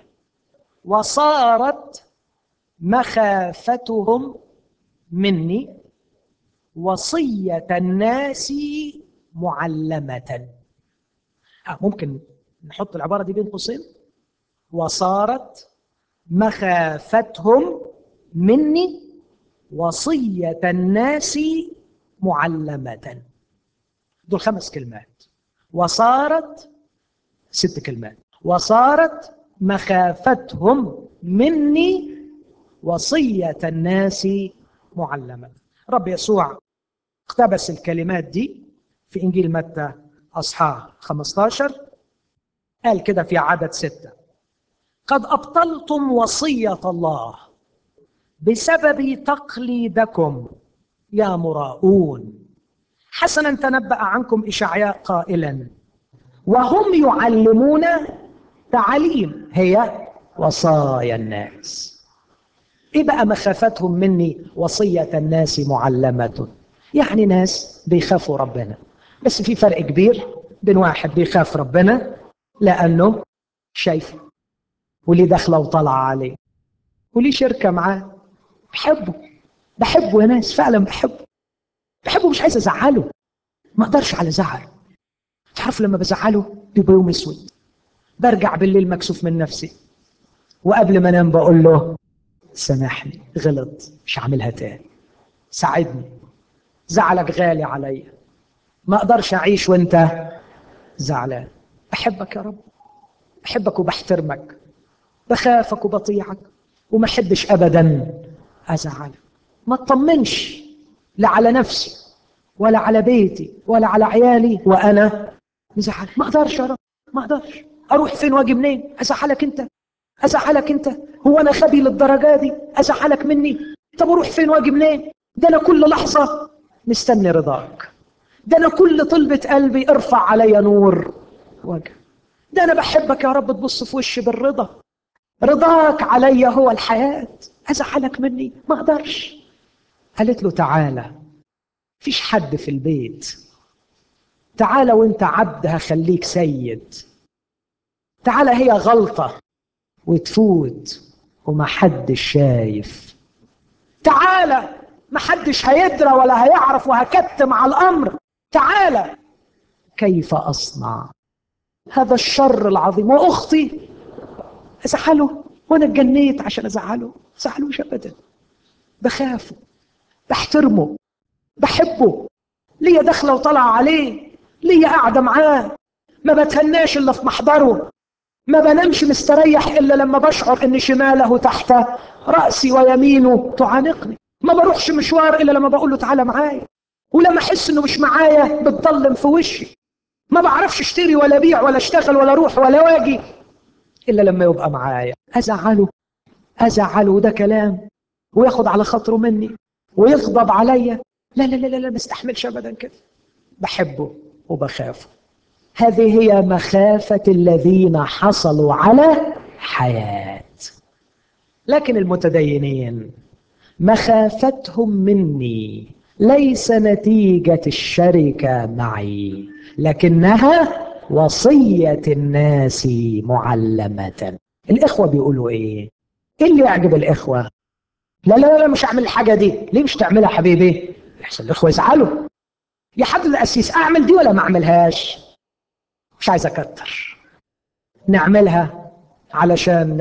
وصارت مخافتهم مني وصية الناس معلمة آه ممكن نحط العبارة دي بين قوسين وصارت مخافتهم مني وصية الناس معلمة دول خمس كلمات وصارت ست كلمات وصارت مخافتهم مني وصية الناس معلمة رب يسوع اقتبس الكلمات دي في إنجيل متى أصحاح 15 قال كده في عدد ستة قد أبطلتم وصية الله بسبب تقليدكم يا مراؤون حسنا تنبأ عنكم إشعياء قائلا وهم يعلمون تعاليم هي وصايا الناس ايه بقى مخافتهم مني وصية الناس معلمة يعني ناس بيخافوا ربنا بس في فرق كبير بين واحد بيخاف ربنا لأنه شايفه وليه داخله وطالعه عليه وليه شركه معاه بحبه بحبه يا ناس فعلا بحبه بحبه مش عايز ازعله ما اقدرش على زعل تعرف لما بزعله بيبقى يوم اسود برجع بالليل مكسوف من نفسي وقبل ما انام بقول له سامحني غلط مش هعملها تاني ساعدني زعلك غالي عليا ما اقدرش اعيش وانت زعلان احبك يا رب احبك وبحترمك بخافك وبطيعك وما احبش ابدا ازعلك ما اطمنش لا على نفسي ولا على بيتي ولا على عيالي وانا مزعل ما اقدرش يا رب ما اقدرش اروح فين واجي منين ازعلك انت ازعلك انت هو انا خبي للدرجه دي ازعلك مني طب اروح فين واجي منين ده انا كل لحظه مستني رضاك ده انا كل طلبه قلبي ارفع عليا نور وجه ده انا بحبك يا رب تبص في وشي بالرضا رضاك عليا هو الحياه ازعلك مني ما اقدرش قالت له تعالى فيش حد في البيت تعالى وانت عبد هخليك سيد تعالى هي غلطة وتفوت وما حدش شايف تعالى ما حدش هيدرى ولا هيعرف وهكتم على الأمر تعالى كيف أصنع هذا الشر العظيم وأختي أزعله وأنا اتجنيت عشان أزعله أزعلوش أبدا بخافه بحترمه بحبه ليا داخله وطالعه عليه ليا قاعده معاه ما بتهناش الا في محضره ما بنامش مستريح الا لما بشعر ان شماله تحت راسي ويمينه تعانقني ما بروحش مشوار الا لما بقول له تعالى معايا ولما احس انه مش معايا بتضلم في وشي ما بعرفش اشتري ولا ابيع ولا اشتغل ولا اروح ولا واجي الا لما يبقى معايا ازعله ازعله وده كلام وياخد على خاطره مني ويغضب عليا لا لا لا لا ما استحملش ابدا كده بحبه وبخافه هذه هي مخافة الذين حصلوا على حياة لكن المتدينين مخافتهم مني ليس نتيجة الشركة معي لكنها وصية الناس معلمة الإخوة بيقولوا إيه؟ إيه اللي يعجب الإخوة؟ لا لا لا مش هعمل الحاجة دي ليه مش تعملها حبيبي؟ يحصل الإخوة يزعلوا يا حضرة القسيس أعمل دي ولا ما أعملهاش؟ مش عايز أكتر نعملها علشان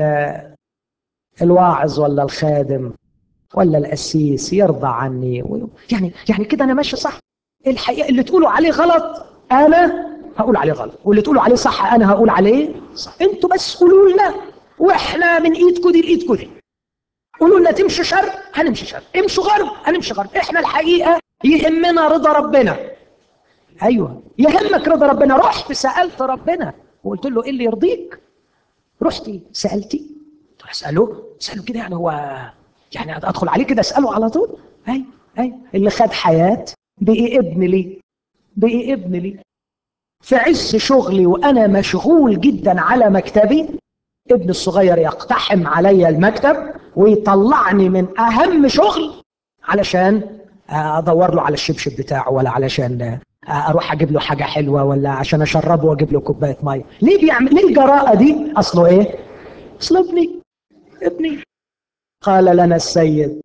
الواعظ ولا الخادم ولا القسيس يرضى عني و... يعني يعني كده أنا ماشي صح الحقيقة اللي تقولوا عليه غلط أنا هقول عليه غلط واللي تقولوا عليه صح أنا هقول عليه صح أنتوا بس قولوا لنا وإحنا من إيدكم دي لإيدكم دي قولوا لنا تمشوا شرق هنمشي شرق امشوا غرب هنمشي غرب احنا الحقيقه يهمنا رضا ربنا ايوه يهمك رضا ربنا رحت سالت ربنا وقلت له ايه اللي يرضيك رحتي سالتي قلت له اساله اساله كده يعني هو يعني ادخل عليه كده اساله على طول اي اي اللي خد حياه بقي ابن لي بقي ابن لي في عز شغلي وانا مشغول جدا على مكتبي ابن الصغير يقتحم علي المكتب ويطلعني من اهم شغل علشان ادور له على الشبشب بتاعه ولا علشان اروح اجيب له حاجه حلوه ولا عشان اشربه واجيب له كوبايه ميه ليه بيعمل ليه الجراءه دي اصله ايه اصله ابني ابني قال لنا السيد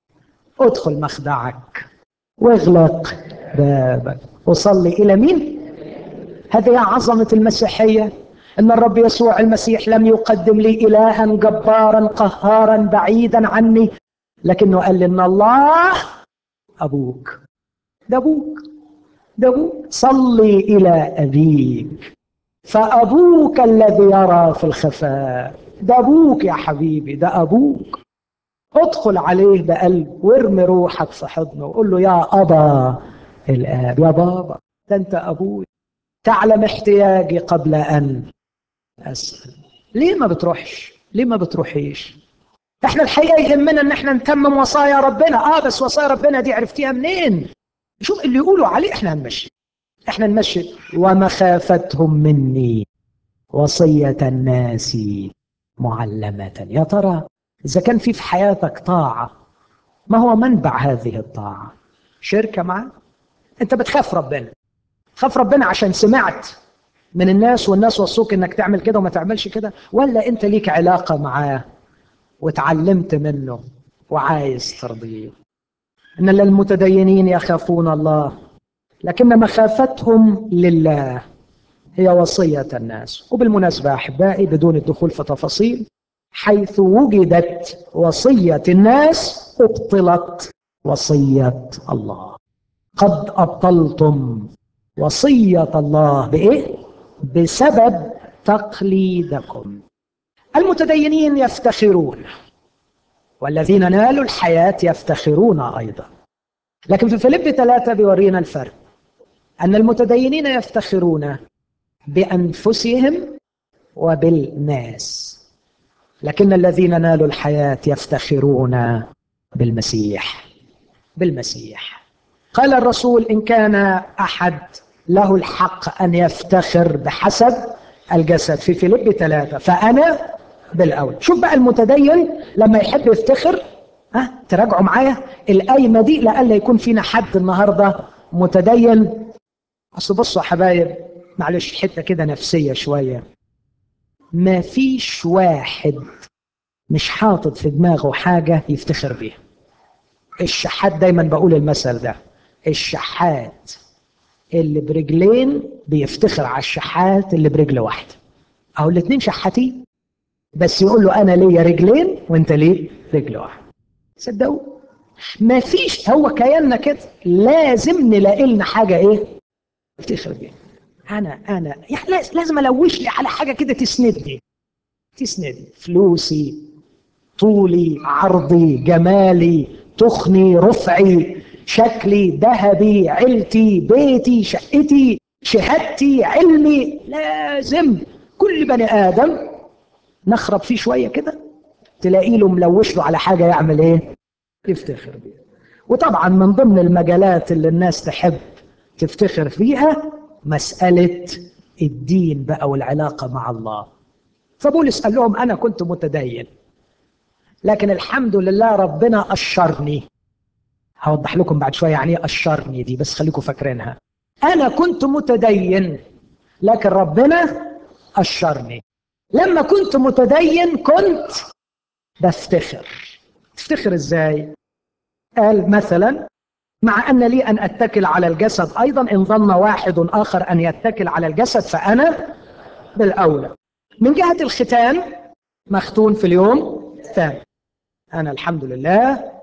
ادخل مخدعك واغلق بابك وصلي الى مين هذه عظمه المسيحيه ان الرب يسوع المسيح لم يقدم لي الها جبارا قهارا بعيدا عني لكنه قال لي ان الله ابوك ده ابوك ده ابوك صلي الى ابيك فابوك الذي يرى في الخفاء ده ابوك يا حبيبي ده ابوك ادخل عليه بقلب وارمي روحك في حضنه وقول له يا ابا الاب يا بابا ده انت ابوي تعلم احتياجي قبل ان اسال ليه ما بتروحش ليه ما بتروحيش احنا الحقيقه يهمنا ان احنا نتمم وصايا ربنا اه بس وصايا ربنا دي عرفتيها منين شوف اللي يقولوا عليه احنا هنمشي احنا نمشي ومخافتهم مني وصيه الناس معلمه يا ترى اذا كان في في حياتك طاعه ما هو منبع هذه الطاعه شركه معاه انت بتخاف ربنا خاف ربنا عشان سمعت من الناس والناس وصوك انك تعمل كده وما تعملش كده ولا انت ليك علاقه معاه وتعلمت منه وعايز ترضيه ان المتدينين يخافون الله لكن مخافتهم لله هي وصيه الناس وبالمناسبه احبائي بدون الدخول في تفاصيل حيث وجدت وصيه الناس ابطلت وصيه الله قد ابطلتم وصيه الله بايه بسبب تقليدكم المتدينين يفتخرون والذين نالوا الحياة يفتخرون أيضا لكن في فيليب ثلاثة بيورينا الفرق أن المتدينين يفتخرون بأنفسهم وبالناس لكن الذين نالوا الحياة يفتخرون بالمسيح بالمسيح قال الرسول إن كان أحد له الحق أن يفتخر بحسب الجسد في فيليب ثلاثة فأنا بالأول شوف بقى المتدين لما يحب يفتخر ها تراجعوا معايا القايمة دي لألا يكون فينا حد النهاردة متدين أصل بصوا يا حبايب معلش حتة كده نفسية شوية ما فيش واحد مش حاطط في دماغه حاجة يفتخر بيها الشحات دايما بقول المثل ده الشحات اللي برجلين بيفتخر على الشحات اللي برجل واحده اهو الاثنين شحاتين بس يقول له انا ليا رجلين وانت ليه رجل واحده صدقوا ما فيش هو كياننا كده لازم نلاقي لنا حاجه ايه نفتخر بيها انا انا يعني لازم الوش لي على حاجه كده تسندني تسندني فلوسي طولي عرضي جمالي تخني رفعي شكلي ذهبي عيلتي بيتي شقتي شهادتي علمي لازم كل بني ادم نخرب فيه شويه كده تلاقي له ملوش له على حاجه يعمل ايه؟ يفتخر بيها. وطبعا من ضمن المجالات اللي الناس تحب تفتخر فيها مساله الدين بقى والعلاقه مع الله. فبولس قال لهم انا كنت متدين لكن الحمد لله ربنا اشرني هوضح لكم بعد شويه يعني ايه اشرني دي بس خليكم فاكرينها انا كنت متدين لكن ربنا اشرني لما كنت متدين كنت بفتخر تفتخر ازاي قال مثلا مع ان لي ان اتكل على الجسد ايضا ان ظن واحد اخر ان يتكل على الجسد فانا بالاولى من جهه الختان مختون في اليوم الثاني انا الحمد لله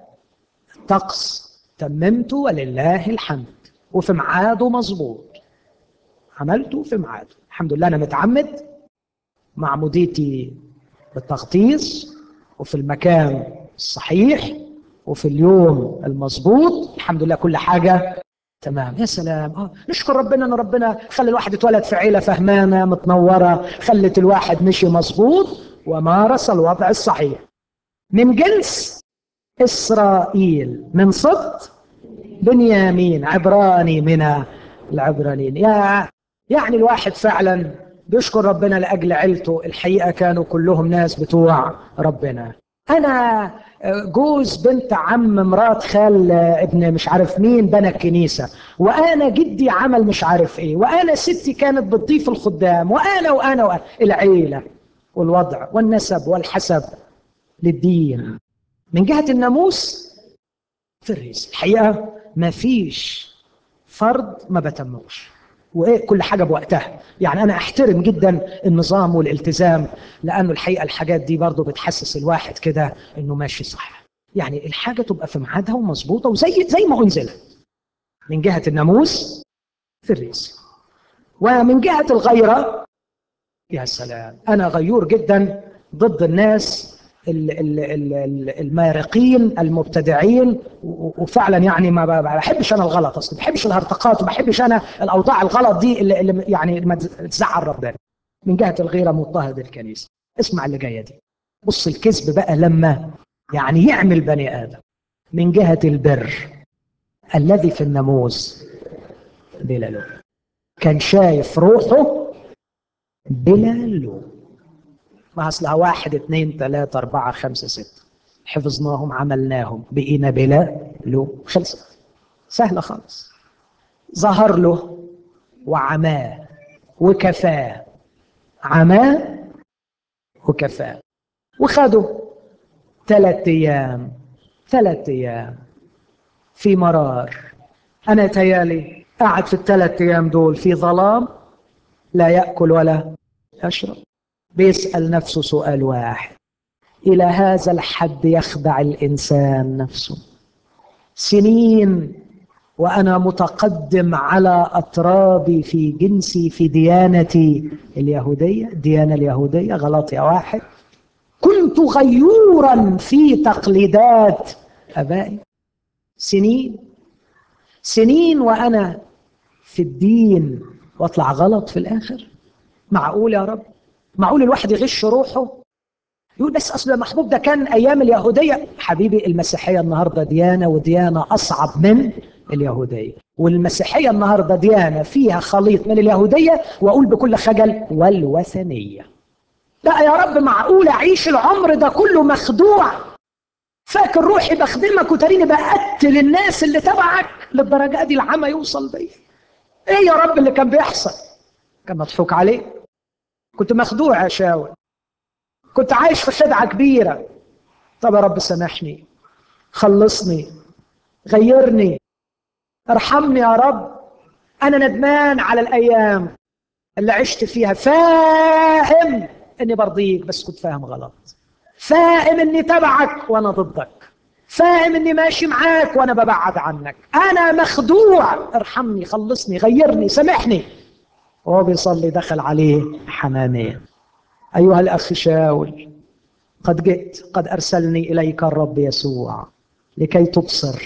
طقس تممته ولله الحمد وفي ميعاده مظبوط عملته في ميعاده الحمد لله انا متعمد معموديتي بالتغطيس وفي المكان الصحيح وفي اليوم المظبوط الحمد لله كل حاجه تمام يا سلام اه نشكر ربنا ان ربنا خلى الواحد يتولد في عيله فهمانه متنوره خلت الواحد مشي مظبوط ومارس الوضع الصحيح من جنس اسرائيل من صد بنيامين عبراني من العبرانيين يا يعني الواحد فعلا بيشكر ربنا لاجل عيلته الحقيقه كانوا كلهم ناس بتوع ربنا انا جوز بنت عم مرات خال ابن مش عارف مين بنى الكنيسه وانا جدي عمل مش عارف ايه وانا ستي كانت بتضيف الخدام وانا وانا وانا العيله والوضع والنسب والحسب للدين من جهه الناموس في الرئيس الحقيقه ما فيش فرض ما بتموش وايه كل حاجه بوقتها يعني انا احترم جدا النظام والالتزام لانه الحقيقه الحاجات دي برضه بتحسس الواحد كده انه ماشي صح يعني الحاجه تبقى في ميعادها ومظبوطه وزي زي ما انزلت من جهه الناموس في الرئيس ومن جهه الغيره يا سلام انا غيور جدا ضد الناس المارقين المبتدعين وفعلا يعني ما بحبش انا الغلط اصلا ما بحبش الهرطقات وما بحبش انا الاوضاع الغلط دي اللي, اللي يعني ما تزعل ربنا من جهه الغيره مضطهد الكنيسه اسمع اللي جايه دي بص الكذب بقى لما يعني يعمل بني ادم من جهه البر الذي في الناموس بلا لوم كان شايف روحه بلا لوم ما اصلها واحد اثنين ثلاثة أربعة خمسة ستة حفظناهم عملناهم بقينا بلا لوم خلصت سهلة خالص ظهر له وعماه وكفاه عماه وكفاه وخدوا ثلاث أيام ثلاث أيام في مرار أنا تيالي قاعد في الثلاث أيام دول في ظلام لا يأكل ولا يشرب بيسأل نفسه سؤال واحد إلى هذا الحد يخدع الإنسان نفسه سنين وأنا متقدم على أطرابي في جنسي في ديانتي اليهودية الديانة اليهودية غلطية واحد كنت غيورا في تقليدات أبائي سنين سنين وأنا في الدين واطلع غلط في الآخر معقول يا رب معقول الواحد يغش روحه يقول بس اصل محبوب ده كان ايام اليهوديه حبيبي المسيحيه النهارده ديانه وديانه اصعب من اليهوديه والمسيحيه النهارده ديانه فيها خليط من اليهوديه واقول بكل خجل والوثنيه لا يا رب معقول اعيش العمر ده كله مخدوع فاكر روحي بخدمك وتريني بقتل الناس اللي تبعك للدرجه دي العمى يوصل بيا ايه يا رب اللي كان بيحصل كان مضحوك عليه كنت مخدوع يا شاول كنت عايش في خدعة كبيرة طب يا رب سامحني خلصني غيرني ارحمني يا رب أنا ندمان على الأيام اللي عشت فيها فاهم إني برضيك بس كنت فاهم غلط فاهم إني تبعك وأنا ضدك فاهم إني ماشي معاك وأنا ببعد عنك أنا مخدوع ارحمني خلصني غيرني سامحني وهو بيصلي دخل عليه حنانيا أيها الأخ شاول قد جئت قد أرسلني إليك الرب يسوع لكي تبصر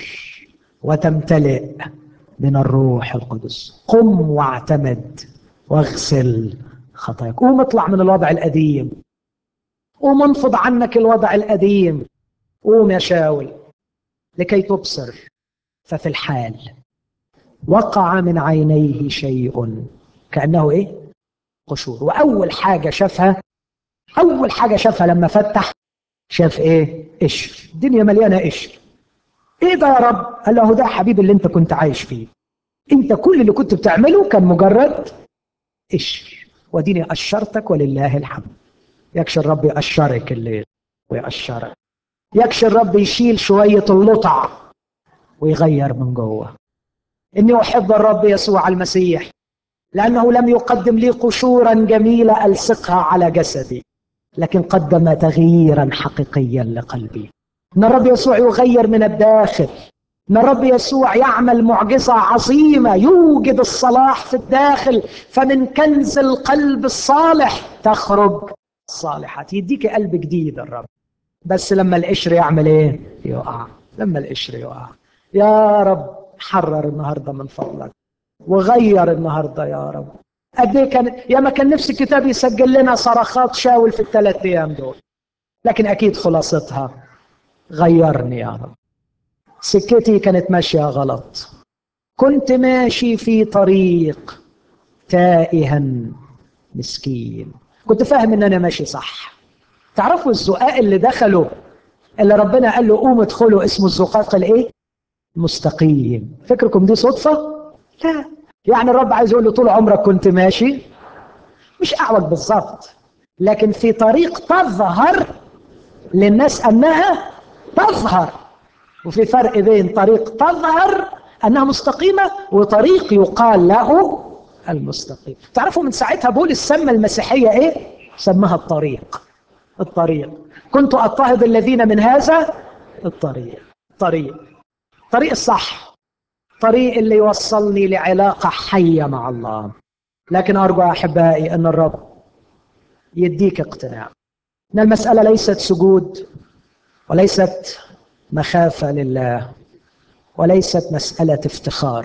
وتمتلئ من الروح القدس قم واعتمد واغسل خطاياك قوم اطلع من الوضع القديم قوم انفض عنك الوضع القديم قوم يا شاول لكي تبصر ففي الحال وقع من عينيه شيء كأنه إيه؟ قشور وأول حاجة شافها أول حاجة شافها لما فتح شاف إيه؟ قشر الدنيا مليانة قشر إيه ده يا رب؟ قال له ده حبيبي اللي أنت كنت عايش فيه أنت كل اللي كنت بتعمله كان مجرد قشر وديني أشرتك ولله الحمد يكشي الرب يأشرك الليل ويأشرك يكشي الرب يشيل شوية اللطع ويغير من جوه إني أحب الرب يسوع المسيح لأنه لم يقدم لي قشورا جميلة ألصقها على جسدي لكن قدم تغييرا حقيقيا لقلبي ان الرب يسوع يغير من الداخل ان الرب يسوع يعمل معجزه عظيمه يوجد الصلاح في الداخل فمن كنز القلب الصالح تخرج الصالحات يديك قلب جديد الرب بس لما القشر يعمل ايه يقع لما القشر يقع يا رب حرر النهارده من فضلك وغير النهارده يا رب قد ايه كان يا ما كان نفسي الكتاب يسجل لنا صرخات شاول في الثلاث ايام دول لكن اكيد خلاصتها غيرني يا رب سكتي كانت ماشيه غلط كنت ماشي في طريق تائها مسكين كنت فاهم ان انا ماشي صح تعرفوا الزقاق اللي دخلوا اللي ربنا قال له قوم ادخلوا اسمه الزقاق الايه مستقيم فكركم دي صدفه لا يعني الرب عايز يقول له طول عمرك كنت ماشي مش اعوج بالظبط لكن في طريق تظهر للناس انها تظهر وفي فرق بين طريق تظهر انها مستقيمه وطريق يقال له المستقيم تعرفوا من ساعتها بولس سمى المسيحيه ايه سماها الطريق الطريق كنت اضطهد الذين من هذا الطريق طريق طريق الصح طريق اللي يوصلني لعلاقه حيه مع الله لكن ارجو احبائي ان الرب يديك اقتناع ان المساله ليست سجود وليست مخافه لله وليست مساله افتخار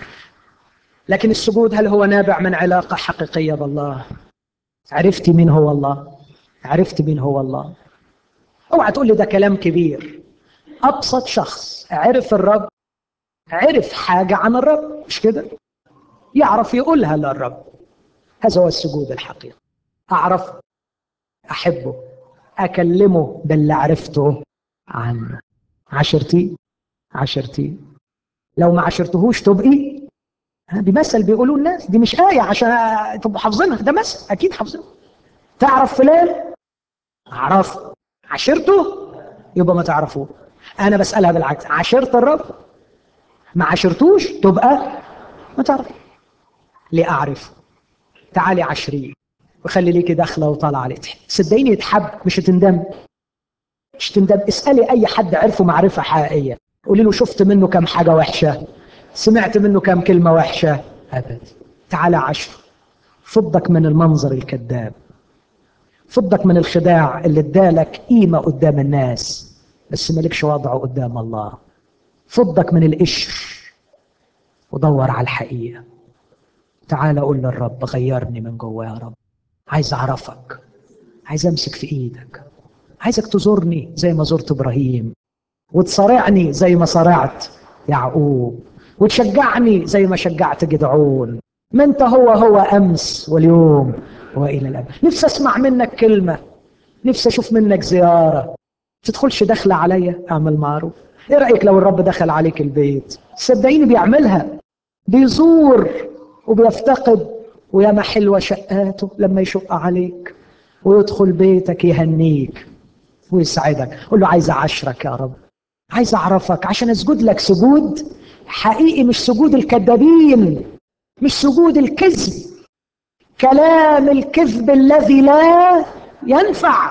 لكن السجود هل هو نابع من علاقه حقيقيه بالله عرفتي مين هو الله عرفت مين هو الله اوعى تقول لي ده كلام كبير ابسط شخص عرف الرب عرف حاجه عن الرب مش كده يعرف يقولها للرب هذا هو السجود الحقيقي اعرف احبه اكلمه باللي عرفته عنه عشرتي عشرتي لو ما عشرتهوش تبقي دي مثل بيقولوا الناس دي مش آية عشان تبقوا حافظينها ده مثل أكيد حافظينها تعرف فلان أعرف عشرته يبقى ما تعرفوه أنا بسألها بالعكس عشرت الرب ما عشرتوش تبقى ما تعرف ليه أعرف تعالي عشرين وخلي ليكي داخلة وطالعة عليك صدقيني يتحب مش هتندم مش تندم اسألي أي حد عرفه معرفة حقيقية قولي له شفت منه كم حاجة وحشة سمعت منه كم كلمة وحشة أبدا تعالى عشر فضك من المنظر الكذاب فضك من الخداع اللي ادالك قيمة قدام الناس بس مالكش وضعه قدام الله فضك من القشر ودور على الحقيقة تعالى قول للرب غيرني من جوه يا رب عايز أعرفك عايز أمسك في إيدك عايزك تزورني زي ما زرت إبراهيم وتصارعني زي ما صارعت يعقوب وتشجعني زي ما شجعت جدعون ما انت هو هو امس واليوم والى الابد نفسي اسمع منك كلمه نفسي اشوف منك زياره تدخلش داخله عليا اعمل معروف ايه رايك لو الرب دخل عليك البيت صدقيني بيعملها بيزور وبيفتقد وياما حلوه شقاته لما يشق عليك ويدخل بيتك يهنيك ويسعدك قول له عايز اعشرك يا رب عايز اعرفك عشان اسجد لك سجود حقيقي مش سجود الكذابين مش سجود الكذب كلام الكذب الذي لا ينفع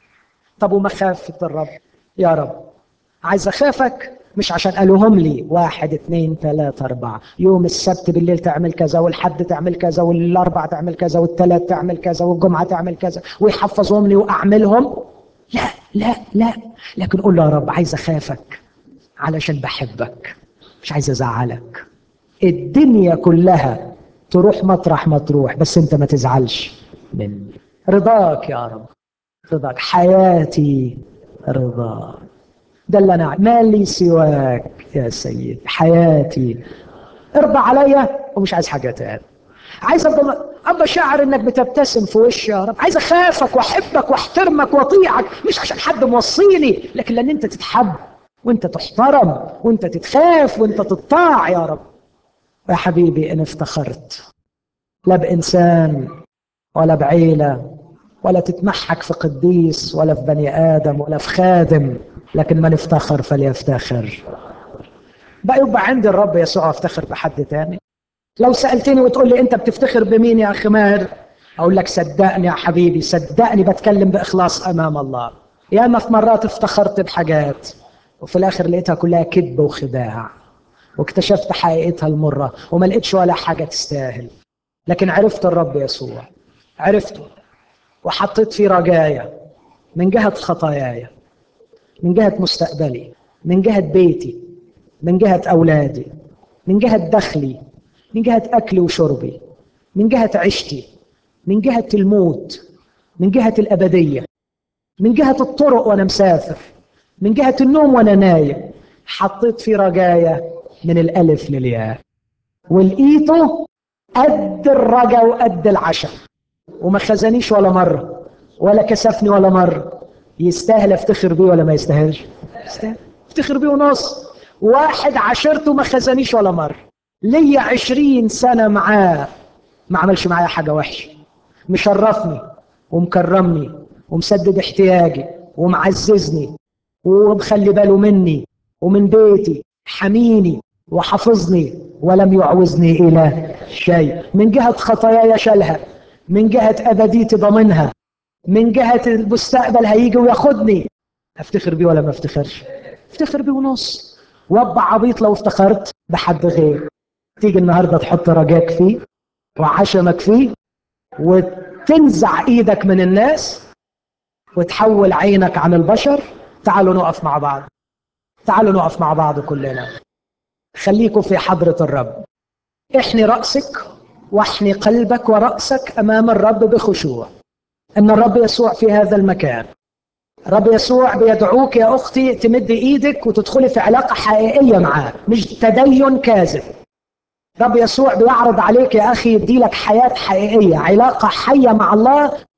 طب ومخافة الرب يا رب عايز اخافك مش عشان قالوهم لي واحد اثنين ثلاثة أربعة يوم السبت بالليل تعمل كذا والحد تعمل كذا والأربع تعمل كذا والثلاث تعمل كذا والجمعة تعمل كذا ويحفظهم لي وأعملهم لا لا لا لكن قول له يا رب عايز أخافك علشان بحبك مش عايز أزعلك الدنيا كلها تروح مطرح ما تروح بس أنت ما تزعلش مني رضاك يا رب رضاك حياتي رضاك ده اللي انا ما لي سواك يا سيد حياتي ارضى عليا ومش عايز حاجه تاني عايز ابقى ابقى شاعر انك بتبتسم في وشي يا رب عايز اخافك واحبك واحترمك واطيعك مش عشان حد موصيني لكن لان انت تتحب وانت تحترم وانت تتخاف وانت تطاع يا رب يا حبيبي ان افتخرت لا بانسان ولا بعيله ولا تتمحك في قديس ولا في بني ادم ولا في خادم لكن من افتخر فليفتخر بقى يبقى عندي الرب يسوع افتخر بحد تاني لو سالتني وتقول لي انت بتفتخر بمين يا اخي ماهر اقول لك صدقني يا حبيبي صدقني بتكلم باخلاص امام الله ياما في مرات افتخرت بحاجات وفي الاخر لقيتها كلها كذب وخداع واكتشفت حقيقتها المره وما لقيتش ولا حاجه تستاهل لكن عرفت الرب يسوع عرفته وحطيت فيه رجايا من جهه خطاياي من جهة مستقبلي من جهة بيتي من جهة أولادي من جهة دخلي من جهة أكلي وشربي من جهة عيشتي من جهة الموت من جهة الأبدية من جهة الطرق وأنا مسافر من جهة النوم وأنا نايم حطيت في رجايا من الألف للياء ولقيته قد الرجا وقد العشاء وما خزنيش ولا مرة ولا كسفني ولا مرة يستاهل افتخر بيه ولا ما يستاهلش يستاهل افتخر بيه ونص واحد عشرته ما خزنيش ولا مرة ليا عشرين سنة معاه ما عملش معايا حاجة وحشة مشرفني ومكرمني ومسدد احتياجي ومعززني ومخلي باله مني ومن بيتي حميني وحفظني ولم يعوزني إلى شيء من جهة خطاياي شالها من جهة أبديتي ضمنها من جهة المستقبل هيجي وياخدني افتخر بيه ولا ما افتخرش افتخر بيه ونص وابع عبيط لو افتخرت بحد غير تيجي النهارده تحط رجاك فيه وعشمك فيه وتنزع ايدك من الناس وتحول عينك عن البشر تعالوا نقف مع بعض تعالوا نقف مع بعض كلنا خليكم في حضرة الرب احني رأسك واحني قلبك ورأسك أمام الرب بخشوع أن الرب يسوع في هذا المكان رب يسوع بيدعوك يا أختي تمد إيدك وتدخلي في علاقة حقيقية معاه مش تدين كاذب رب يسوع بيعرض عليك يا أخي يديلك حياة حقيقية علاقة حية مع الله